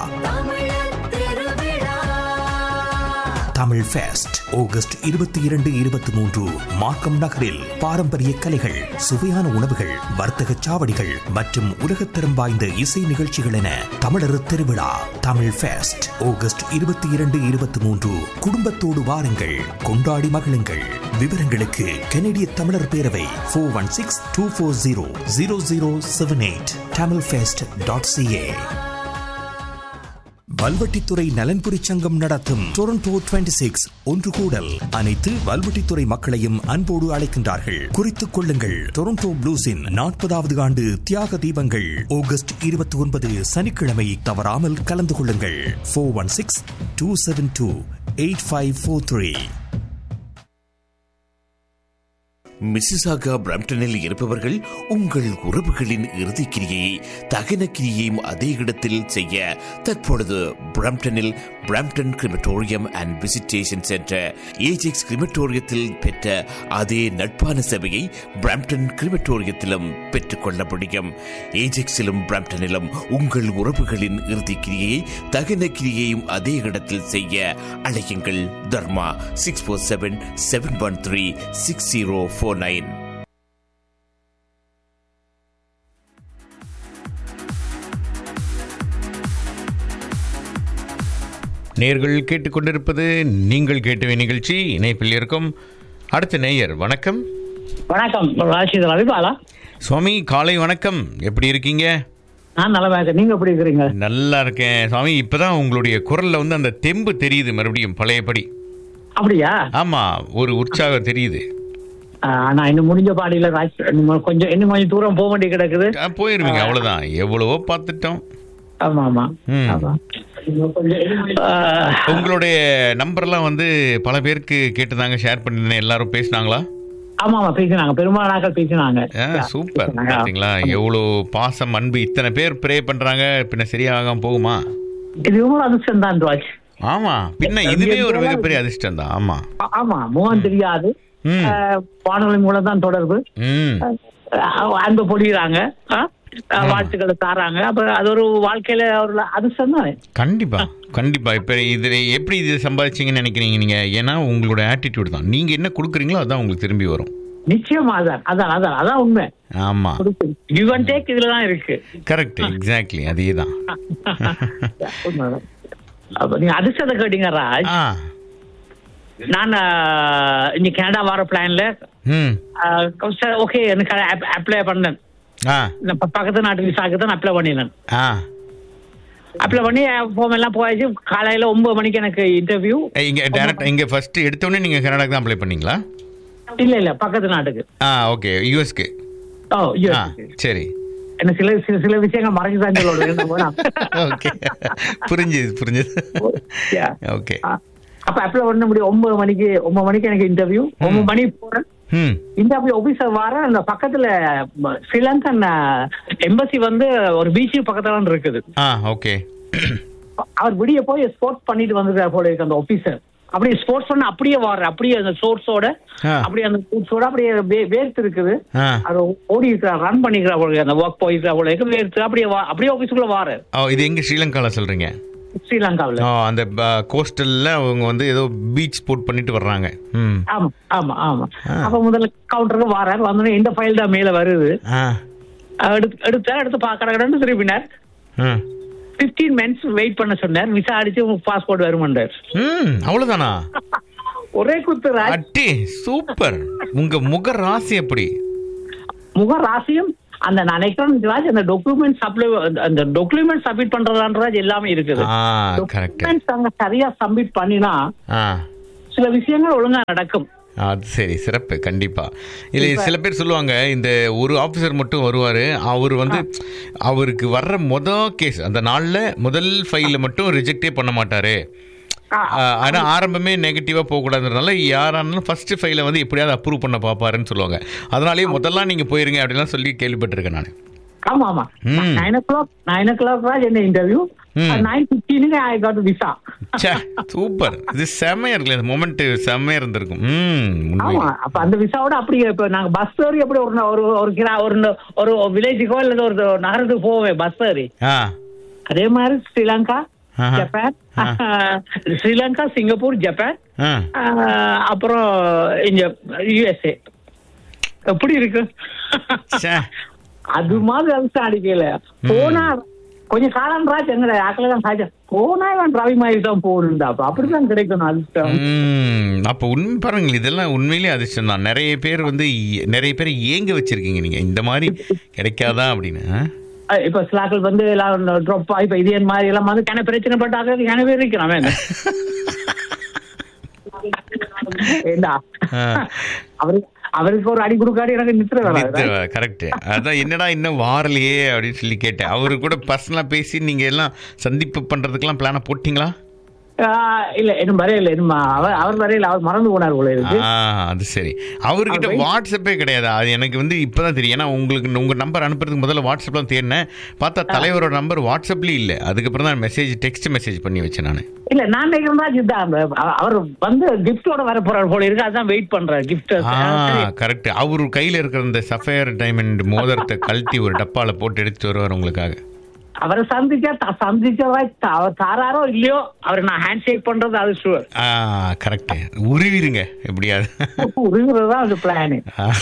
தமிழ் ஃபெஸ்ட் ஆகஸ்ட் இருபத்தி இரண்டு இருபத்தி மூன்று மார்க்கம் நகரில் பாரம்பரிய கலைகள் சுவையான உணவுகள் வர்த்தக சாவடிகள் மற்றும் உலகத்தரம் வாய்ந்த இசை நிகழ்ச்சிகள் என தமிழர் திருவிழா தமிழ் ஃபெஸ்ட் ஆகஸ்ட் இருபத்தி இரண்டு இருபத்தி மூன்று குடும்பத்தோடு வாருங்கள் கொண்டாடி மகிழுங்கள் விவரங்களுக்கு கனடிய தமிழர் பேரவை four one six two four zero zero zero seven eight Tamil fest dot CA Valvettithurai நலன்புரி சங்கம் நடத்தும் டொரண்டோ 26 சிக்ஸ் ஒன்று கூடல் அனைத்து வல்வெட்டித்துறை மக்களையும் அன்போடு அழைக்கின்றார்கள் குறித்துக் கொள்ளுங்கள் டொரண்டோ ப்ளூஸின் நாற்பதாவது ஆண்டு தியாக தீபங்கள் ஆகஸ்ட் இருபத்தி ஒன்பது சனிக்கிழமை தவறாமல் கலந்து கொள்ளுங்கள் four one six two seven two eight five four three Mississauga பிரம்டனில் இருப்பவர்கள் உங்கள் உறவுகளின் இறுதிக்கிரியை தகன கிரியையும் அதே இடத்தில் செய்ய தற்பொழுது பிரம்டனில் Brampton crematorium and visitation centre Ajax கிரிமட்டோரியத்தில் பெற்ற அதே நட்பான சேவையை பிரம்டன் கிரிமட்டோரியத்திலும் பெற்றுக்கொள்ள முடியும் ஏஜெக்ஸிலும் பிரம்டனிலும் உங்கள் உறவுகளின் இறுதிக்கிரியை தகன கிரியையும் அதே இடத்தில் செய்ய அழையுங்கள் Dharma six four seven seven one three six zero four nine நேர்கள் கேட்டுக்கொண்டிருப்பது நீங்கள் கேட்டவை நிகழ்ச்சி இணைப்பில் இருக்கும் அடுத்த நேயர் வணக்கம் வணக்கம் ராஷித் ரவிபாலா சுவாமி காலை வணக்கம் எப்படி இருக்கீங்க நான் நல்லா இருக்கேன் நீங்க எப்படி இருக்கிறீங்க நல்லா இருக்கேன் சுவாமி இப்பதான் உங்களுடைய குரல்ல வந்து அந்த தெம்பு தெரியுது மறுபடியும் பழையபடி அப்படியா ஆமா ஒரு உற்சாகம் தெரியுது ஆ, நான் இன்னும் முடிஞ்ச பாடியில ராஜ் இன்னும் கொஞ்சம் இன்னும் கொஞ்சம் தூரம் போக வேண்டி கிடக்குது ஆ, போயிருவீங்க அவ்வளவுதான் எவ்வளவோ பார்த்துட்டோம் ஆமா ஆமா ம். ஆமா. ஆ, உங்களுடைய நம்பர்லாம் வந்து பல பேருக்கு கேட்டுதாங்க ஷேர் பண்ணிருந்தேன் எல்லாரும் பேசினாங்களா ஆமா ஆமா பேசினாங்க பெரும்பாலான நாட்கள் பேசினாங்க ஆ, சூப்பர் பேசினாங்க. பாத்தீங்களா எவ்வளோ பாசம் அன்பு இத்தனை பேர் ப்ரே பண்றாங்க பின்ன சரியாகாம போகுமா இது இவங்களும் அதிர்ஷ்டம் தான் ராஜ் ஆமா பின்ன இதுவே ஒரு மிகப்பெரிய அதிர்ஷ்டம் தான் ஆமா ஆ- ஆமா முகம் தெரியாது ம். ஆ, வானொலி மூலம் தான் தொடர்பு ம் ஆ, அன்பு பொழிகிறாங்க ஆ, ஆ, வாழ்த்துக்களை தாராங்க அப்ப அது ஒரு வாழ்க்கையில ஒரு அதிர்ஷ்டம் தானே கண்டிப்பா கண்டிப்பா இப்ப இது எப்படி இது சம்பாதிச்சீங்கன்னு நினைக்கிறீங்க நீங்க ஏன்னா உங்களோட ஆட்டிடியூட் தான் நீங்க என்ன கொடுக்குறீங்களோ அதான் உங்களுக்கு திரும்பி வரும் நிச்சயமா அதான் அதான் அதான் அதான் உண்மை ஆமா கிவ் அண்ட் டேக் இதுல தான் இருக்கு கரெக்ட் எக்ஸாக்ட்லி அதே தான் உண்மைதான். அப்ப நீங்க அதிர்ஷ்டத்தை கேட்டீங்க ராஜ் ஆ நான் ஆஹ், இங்க கனடா வர பிளான்ல ம் ஓகே எனக்கு அப்ளை பண்ணேன் ஆ நான் ப- பக்கத்து நாட்டு விசாக்கு தான் அப்ளை பண்ணினேன் ஆ அப்ளை பண்ணி ஃபார்ம் எல்லாம் போயாச்சு காலையில ஒன்பது மணிக்கு எனக்கு இன்டர்வியூ ஏய், இங்க டேரக்ட் இங்க ஃபர்ஸ்ட் எடுத்தோடனே நீங்க கனடாக்கு தான் அப்ளை பண்ணீங்களா இல்ல இல்ல பக்கத்து நாட்டுக்கு ஆ ஓகே யூஎஸ்க்கு ஓ ஆ US க்கு. சரி என்ன சில சில சில விஷயங்கள் மறைஞ்சு தான் சொல்லுவோம் ஓகே புரிஞ்சுது புரிஞ்சுது Yeah. ஓகே அப்ப அப்ளை பண்ண முடியும் ஒன்பது மணிக்கு ஒன்பது மணிக்கு எனக்கு இன்டர்வியூ ஒன்பது மணிக்கு போறேன் ம் இந்தியா ஆபீசர் வர அந்த பக்கத்துல ம, ஸ்ரீலங்கன் எம்பசி வந்து ஒரு பீச்சு பக்கத்துல தான் இருக்குது ஆ ஓகே அவர் விடிய போய் ஸ்போர்ட்ஸ் பண்ணிட்டு வந்துருக்காரு போல இருக்கு அந்த ஆபீசர் அப்படியே ஸ்போர்ட்ஸ் பண்ண அப்படியே வர்ற அப்படியே அந்த சோர்ஸோட ஆ. அப்படியே அந்த கூட்ஸோட அப்படியே வே- வேர்த்து இருக்குது ஆ அவர் ஓடி இருக்கிறார் ரன் பண்ணிக்கிறா போல இருக்கு. அந்த ஒர்க் போயிருக்கிறா போல இருக்கு வேர்த்து அப்படியே வா- அப்படியே ஆபீஸுக்குள்ள வாரு ஓ இது எங்க ஸ்ரீலங்கால சொல்றீங்க ஸ்ரீலங்காவுல ஓ அந்த கோஸ்டல்ல அவங்க வந்து ஏதோ பீச் ஸ்போர்ட் பண்ணிட்டு வர்றாங்க ம் ஆமா ஆமா ஆமா ஆ. அப்ப முதல்ல கவுண்டருக்கு வாரார் வந்தோடனே இந்த ஃபைல் தான் மேல வருது ஆ எடுத்து எடுத்தார் எடுத்து பாக்கடன்னு திருப்பினார் ம் பிப்டீன் மினிட்ஸ் வெயிட் பண்ண சொன்னார் விசா அடிச்சு உங்க பாஸ்போர்ட் வருமாண்டார் ம் அவ்வளவுதானா ஒரே குத்து ராஜ் அட்டி சூப்பர் உங்க முக ராசி எப்படி முக ராசியும் அந்த நான் நினைக்கிறேன் ராஜ் அந்த டாக்குமெண்ட் சப்ளை அந்த டாக்குமெண்ட் சப்மிட் பண்றதான்ற ராஜ் எல்லாமே இருக்குது ஆ கரெக்ட் டாக்குமெண்ட்ஸ் அங்க சரியா சப்மிட் பண்ணினா ஆ சில விஷயங்கள் ஒழுங்கா நடக்கும் அது சரி சிறப்பு கண்டிப்பா இல்ல சில பேர் சொல்லுவாங்க இந்த ஒரு ஆபீசர் மட்டும் வருவாரு அவர் வந்து அவருக்கு வர்ற மொத கேஸ் அந்த நாள்ல முதல் ஃபைல மட்டும் ரிஜெக்டே பண்ண மாட்டாரு ஆ, ஆ, ஆனா ஆரம்பமே நெகட்டிவா போக கூடாதுன்றதுனால யாரானாலும் ஃபர்ஸ்ட் ஃபைல வந்து எப்படியாவது அப்ரூவ் பண்ண பாப்பாருன்னு சொல்லுவாங்க அதனாலேயே முதல்ல நீங்க போயிருங்க அப்படிலாம் சொல்லி கேள்விப்பட்டிருக்கேன் நான் ஆமா ஆமா ம். Nine o'clock nine o'clock Raj என்ன இன்டர்வியூ ம். நைன் பிப்டீனுக்கு ஐ காட் விசா சூப்பர் இது செம்மையா இருக்குல்ல இந்த மொமெண்ட் செம்மையா இருந்திருக்கும் ம் ஆமா உண்மையிலே. அப்ப அந்த விசாவோட அப்படியே இப்ப நாங்க பஸ் ஏறி அப்படி ஒரு ஒரு ஒரு கிரா ஒரு ஒரு வில்லேஜுக்கோ இல்ல ஒரு நகரத்துக்கு போவேன் பஸ் ஏறி ஆ அதே மாதிரி ஸ்ரீலங்கா ஆஹா. ஜப்பான் ஸ்ரீலங்கா சிங்கப்பூர் ஜப்பான் ஆ ஆஹ் அப்புறம் இங்க யுஎஸ்ஏ எப்படி இருக்கு ச்சே. அது மாதிரி அதிர்ஷ்டம் அடிக்கல போனா கொஞ்சம் காலம் ராஜ் எங்க ஆக்கல தான் காய்ச்சல் போனா இவன் ரவி மாதிரி தான் போகணுண்டா அப்ப அப்படிதான் கிடைக்கணும் அதிர்ஷ்டம் ம், அப்ப உண்மை பாருங்கள் இதெல்லாம் உண்மையிலேயே அதிர்ஷ்டம் தான் நிறைய பேர் வந்து ஏ- நிறைய பேர் ஏங்க வச்சிருக்கீங்க நீங்க இந்த மாதிரி கிடைக்காதா அப்படின்னு ஆ? அஹ் இப்ப ஸ்லாக்கள் வந்து எல்லாம் ட்ராப் இப்ப இது மாதிரி எல்லாம் வந்து கன பிரச்சனை பட்டாங்க கன பேர் இருக்கிறான் வேணும் ஏண்டா ஆ. அவருக்கு அவருக்கு ஒரு அடி கொடுக்காடி எனக்கு நித்திர வராது கரெக்ட் அதான் என்னடா இன்னும் வாரலையே அப்படின்னு சொல்லி கேட்டேன் அவரு கூட பர்சனலா பேசி நீங்க எல்லாம் சந்திப்பு பண்றதுக்கெல்லாம் பிளான போட்டீங்களா ஆஹ் இல்ல இன்னும் வரையில இன்னும் அவர் அவர் வரையில அவர் மறந்து போனார் போல இருக்கு ஆ அது சரி அவர்கிட்ட அவர் வாட்ஸ்அப்பே கிடையாது அது எனக்கு வந்து இப்பதான் தெரியும் ஏன்னா உங்களுக்கு உங்க நம்பர் அனுப்புறதுக்கு முதல்ல வாட்ஸ்அப்ல தான் தேடினேன் பார்த்தா தலைவரோட நம்பர் வாட்ஸ்அப்லயும் இல்லை அதுக்கப்புறம் தான் மெசேஜ் டெக்ஸ்ட் மெசேஜ் பண்ணி வச்சேன் நான் இல்ல நான் நினைக்கிறேன் ராஜ் இதான் அவ- அவர் வந்து கிஃப்டோட வர போறார் போல இருக்கு அதான் வெயிட் பண்றாரு கிஃப்ட் ஆ கரெக்ட் அவர் கையில இருக்கிற இந்த சஃபயர் டைமண்ட் மோதிரத்தை கழட்டி ஒரு டப்பால போட்டு எடுத்துட்டு வருவார் உங்களுக்காக அவரை சந்திச்சா த- சந்திச்சவா த- அவர் தாராரோ இல்லையோ அவரை நான் ஹேண்ட் ஷேக் பண்றது அது ஷுவர் ஆ கரெக்ட் உருவிருங்க எப்படியாவது தான் அது பிளான்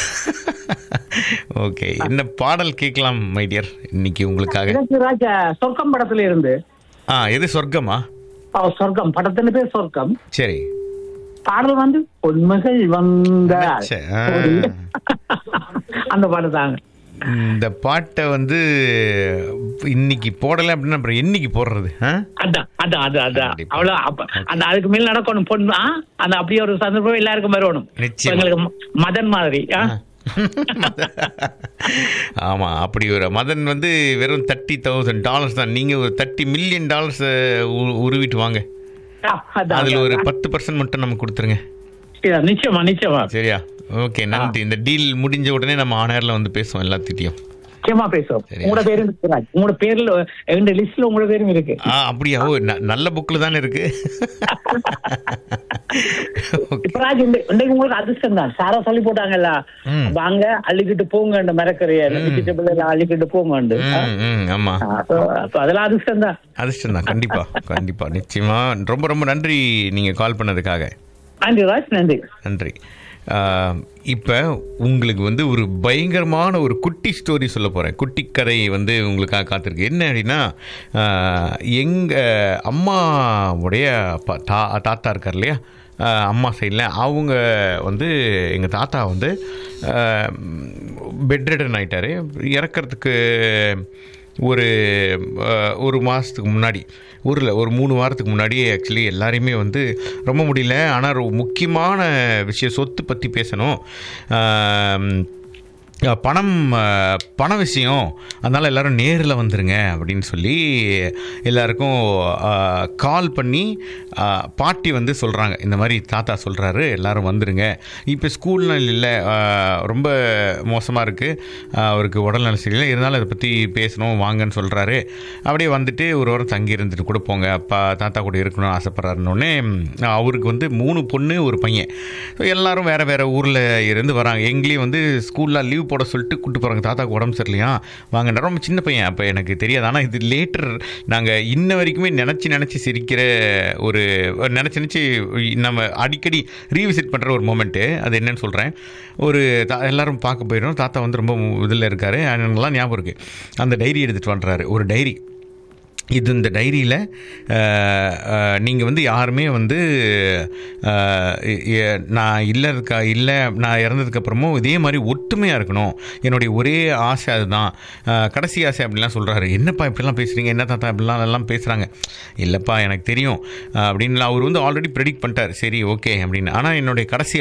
ஓகே என்ன பாடல் கேட்கலாம் மைடியர் இன்னைக்கு உங்களுக்காக எனக்கு ராஜா சொர்க்கம் படத்துல இருந்து ஆ எது சொர்க்கமா அவ சொர்க்கம் படத்தின் பேர் சொர்க்கம் சரி பாடல் வந்து பொன்மகள் வந்தார் நினைச்சேன். ஆ. அந்த பாட்டு தாங்க இந்த பாட்டை வந்து இன்னைக்கு போடலை அப்படின்னா அப்புறம் என்னைக்கு போடுறது ஆ அதான் அதான் அது அதான் கண்டிப்பா. அவ்வளவு அப்ப அந்த அதுக்கு மேல நடக்கணும் பொண்ணு ஆ? அந்த அப்படியே ஒரு சந்தர்ப்பம் எல்லாருக்கும் வரணும் நிச்சயமா. எங்களுக்கு ம- மதன் மாதிரி ஆ? ஆமா அப்படி ஒரு மதன் வந்து வெறும் தேர்ட்டி தௌசண்ட் டாலர்ஸ் தான் நீங்க ஒரு தேர்ட்டி மில்லியன் டாலர்ஸ் உருவிட்டு வாங்க ஆ, அதான், அதுல ஒரு அதான். பத்து பர்சன்ட் மட்டும் நம்ம கொடுத்துருங்க இதா, நிச்சயமா நிச்சயமா சரியா ஓகே நன்றி இந்த டீல் முடிஞ்ச உடனே நம்ம ஆனர்ல வந்து பேசுவோம் எல்லாத்திட்டையும் நிச்சயமா பேசுவோம் சரியா. உங்களோட பேரும் இருக்கு ராஜ். உங்களோட பேர்ல எங்க லிஸ்ட்ல உங்களோட பேரும் இருக்கு ஆ அப்படியா ஓ ந- நல்ல புக்கில் தானே இருக்கு ஓகே இப்ப ராஜ் இந்த- இன்றைக்கு உங்களுக்கு அதிர்ஷ்டம் தான் சாரா சொல்லி போட்டாங்கல்ல ம். வாங்க அள்ளிக்கிட்டு போங்க இந்த மரக்கரைய வெஜிடபிள் எல்லாம் அள்ளிக்கிட்டு போங்க ம் ம் ஆமா அதெல்லாம் அதிர்ஷ்டம் தான் அதிர்ஷ்டம் தான் கண்டிப்பா கண்டிப்பா நிச்சயமா ரொம்ப ரொம்ப நன்றி நீங்க கால் பண்ணதுக்காக நன்றி ராஜ் நன்றி நன்றி இப்போ உங்களுக்கு வந்து ஒரு பயங்கரமான ஒரு குட்டி ஸ்டோரி சொல்ல போகிறேன் குட்டி கதை வந்து உங்களுக்காக காத்திருக்கு என்ன அப்படின்னா எங்கள் அம்மாவுடைய அப்பா தா தாத்தா இருக்கார் இல்லையா ஆஹ் அம்மா சைடில் அவங்க வந்து எங்கள் தாத்தா வந்து பெட்ரிடன் ஆயிட்டாரு இறக்கறதுக்கு ஒரு அஹ், ஒரு மாதத்துக்கு முன்னாடி ஊரில் ஒரு மூணு வாரத்துக்கு முன்னாடி ஆக்சுவலி எல்லாரையுமே வந்து ரொம்ப முடியல ஆனால் ஒரு முக்கியமான விஷயம் சொத்து பற்றி பேசணும் ஆம், அஹ், பணம் அஹ், பண விஷயம் அதனால் எல்லாரும் நேரில் வந்துருங்க அப்படின்னு சொல்லி எல்லாருக்கும் கால் பண்ணி அஹ், பாட்டி வந்து சொல்கிறாங்க இந்த மாதிரி தாத்தா சொல்கிறாரு எல்லாரும் வந்துருங்க இப்போ ஸ்கூல்ல இல்லை அஹ், ரொம்ப மோசமாக இருக்குது அவருக்கு உடல்நல சரியில்லை இருந்தாலும் அதை பற்றி பேசணும் வாங்கன்னு சொல்கிறாரு அப்படியே வந்துட்டு ஒரு வாரம் தங்கி இருந்துட்டு கூட போங்க அப்பா தாத்தா கூட இருக்கணும்னு ஆசைப்பட்றாருன்னொடனே அவருக்கு வந்து மூணு பொண்ணு ஒரு பையன் ஸோ எல்லாரும் வேறு வேறு ஊரில் இருந்து வராங்க எங்களையும் வந்து ஸ்கூலில் லீவ் போட சொல்லிட்டு கூப்பிட்டு போகிறாங்க தாத்தாக்கு உடம்பு சரியில்லையா வாங்க நான் ரொம்ப சின்ன பையன் அப்போ எனக்கு தெரியாது ஆனால் இது லேட்டர் நாங்கள் இன்ன வரைக்குமே நினச்சி நினச்சி சிரிக்கிற ஒரு நினச்சி நினச்சி நம்ம அடிக்கடி ரீவிசிட் பண்ணுற ஒரு மொமெண்ட்டு அது என்னன்னு சொல்கிறேன் ஒரு தா எல்லாரும் பார்க்க போயிடும் தாத்தா வந்து ரொம்ப இதில் இருக்கார் எனக்குலாம் ஞாபகம் இருக்குது அந்த டைரி எடுத்துகிட்டு வந்துறாரு ஒரு டைரி இது இந்த டைரியில் நீங்கள் வந்து யாருமே வந்து அஹ், எ- நான் இல்லை இருக்கா இல்லை நான் இறந்ததுக்கப்புறமும் இதே மாதிரி ஒற்றுமையாக இருக்கணும் என்னுடைய ஒரே ஆசை அதுதான் அஹ், கடைசி ஆசை அப்படிலாம் சொல்கிறாரு என்னப்பா இப்படிலாம் பேசுகிறீங்க என்ன தாத்தா இப்படிலாம் எல்லாம் பேசுகிறாங்க இல்லைப்பா எனக்கு தெரியும் அஹ், அப்படின்னு அவர் வந்து ஆல்ரெடி ப்ரெடிக்ட் பண்ணிட்டார் சரி ஓகே அப்படின்னு ஆனால் என்னுடைய கடைசி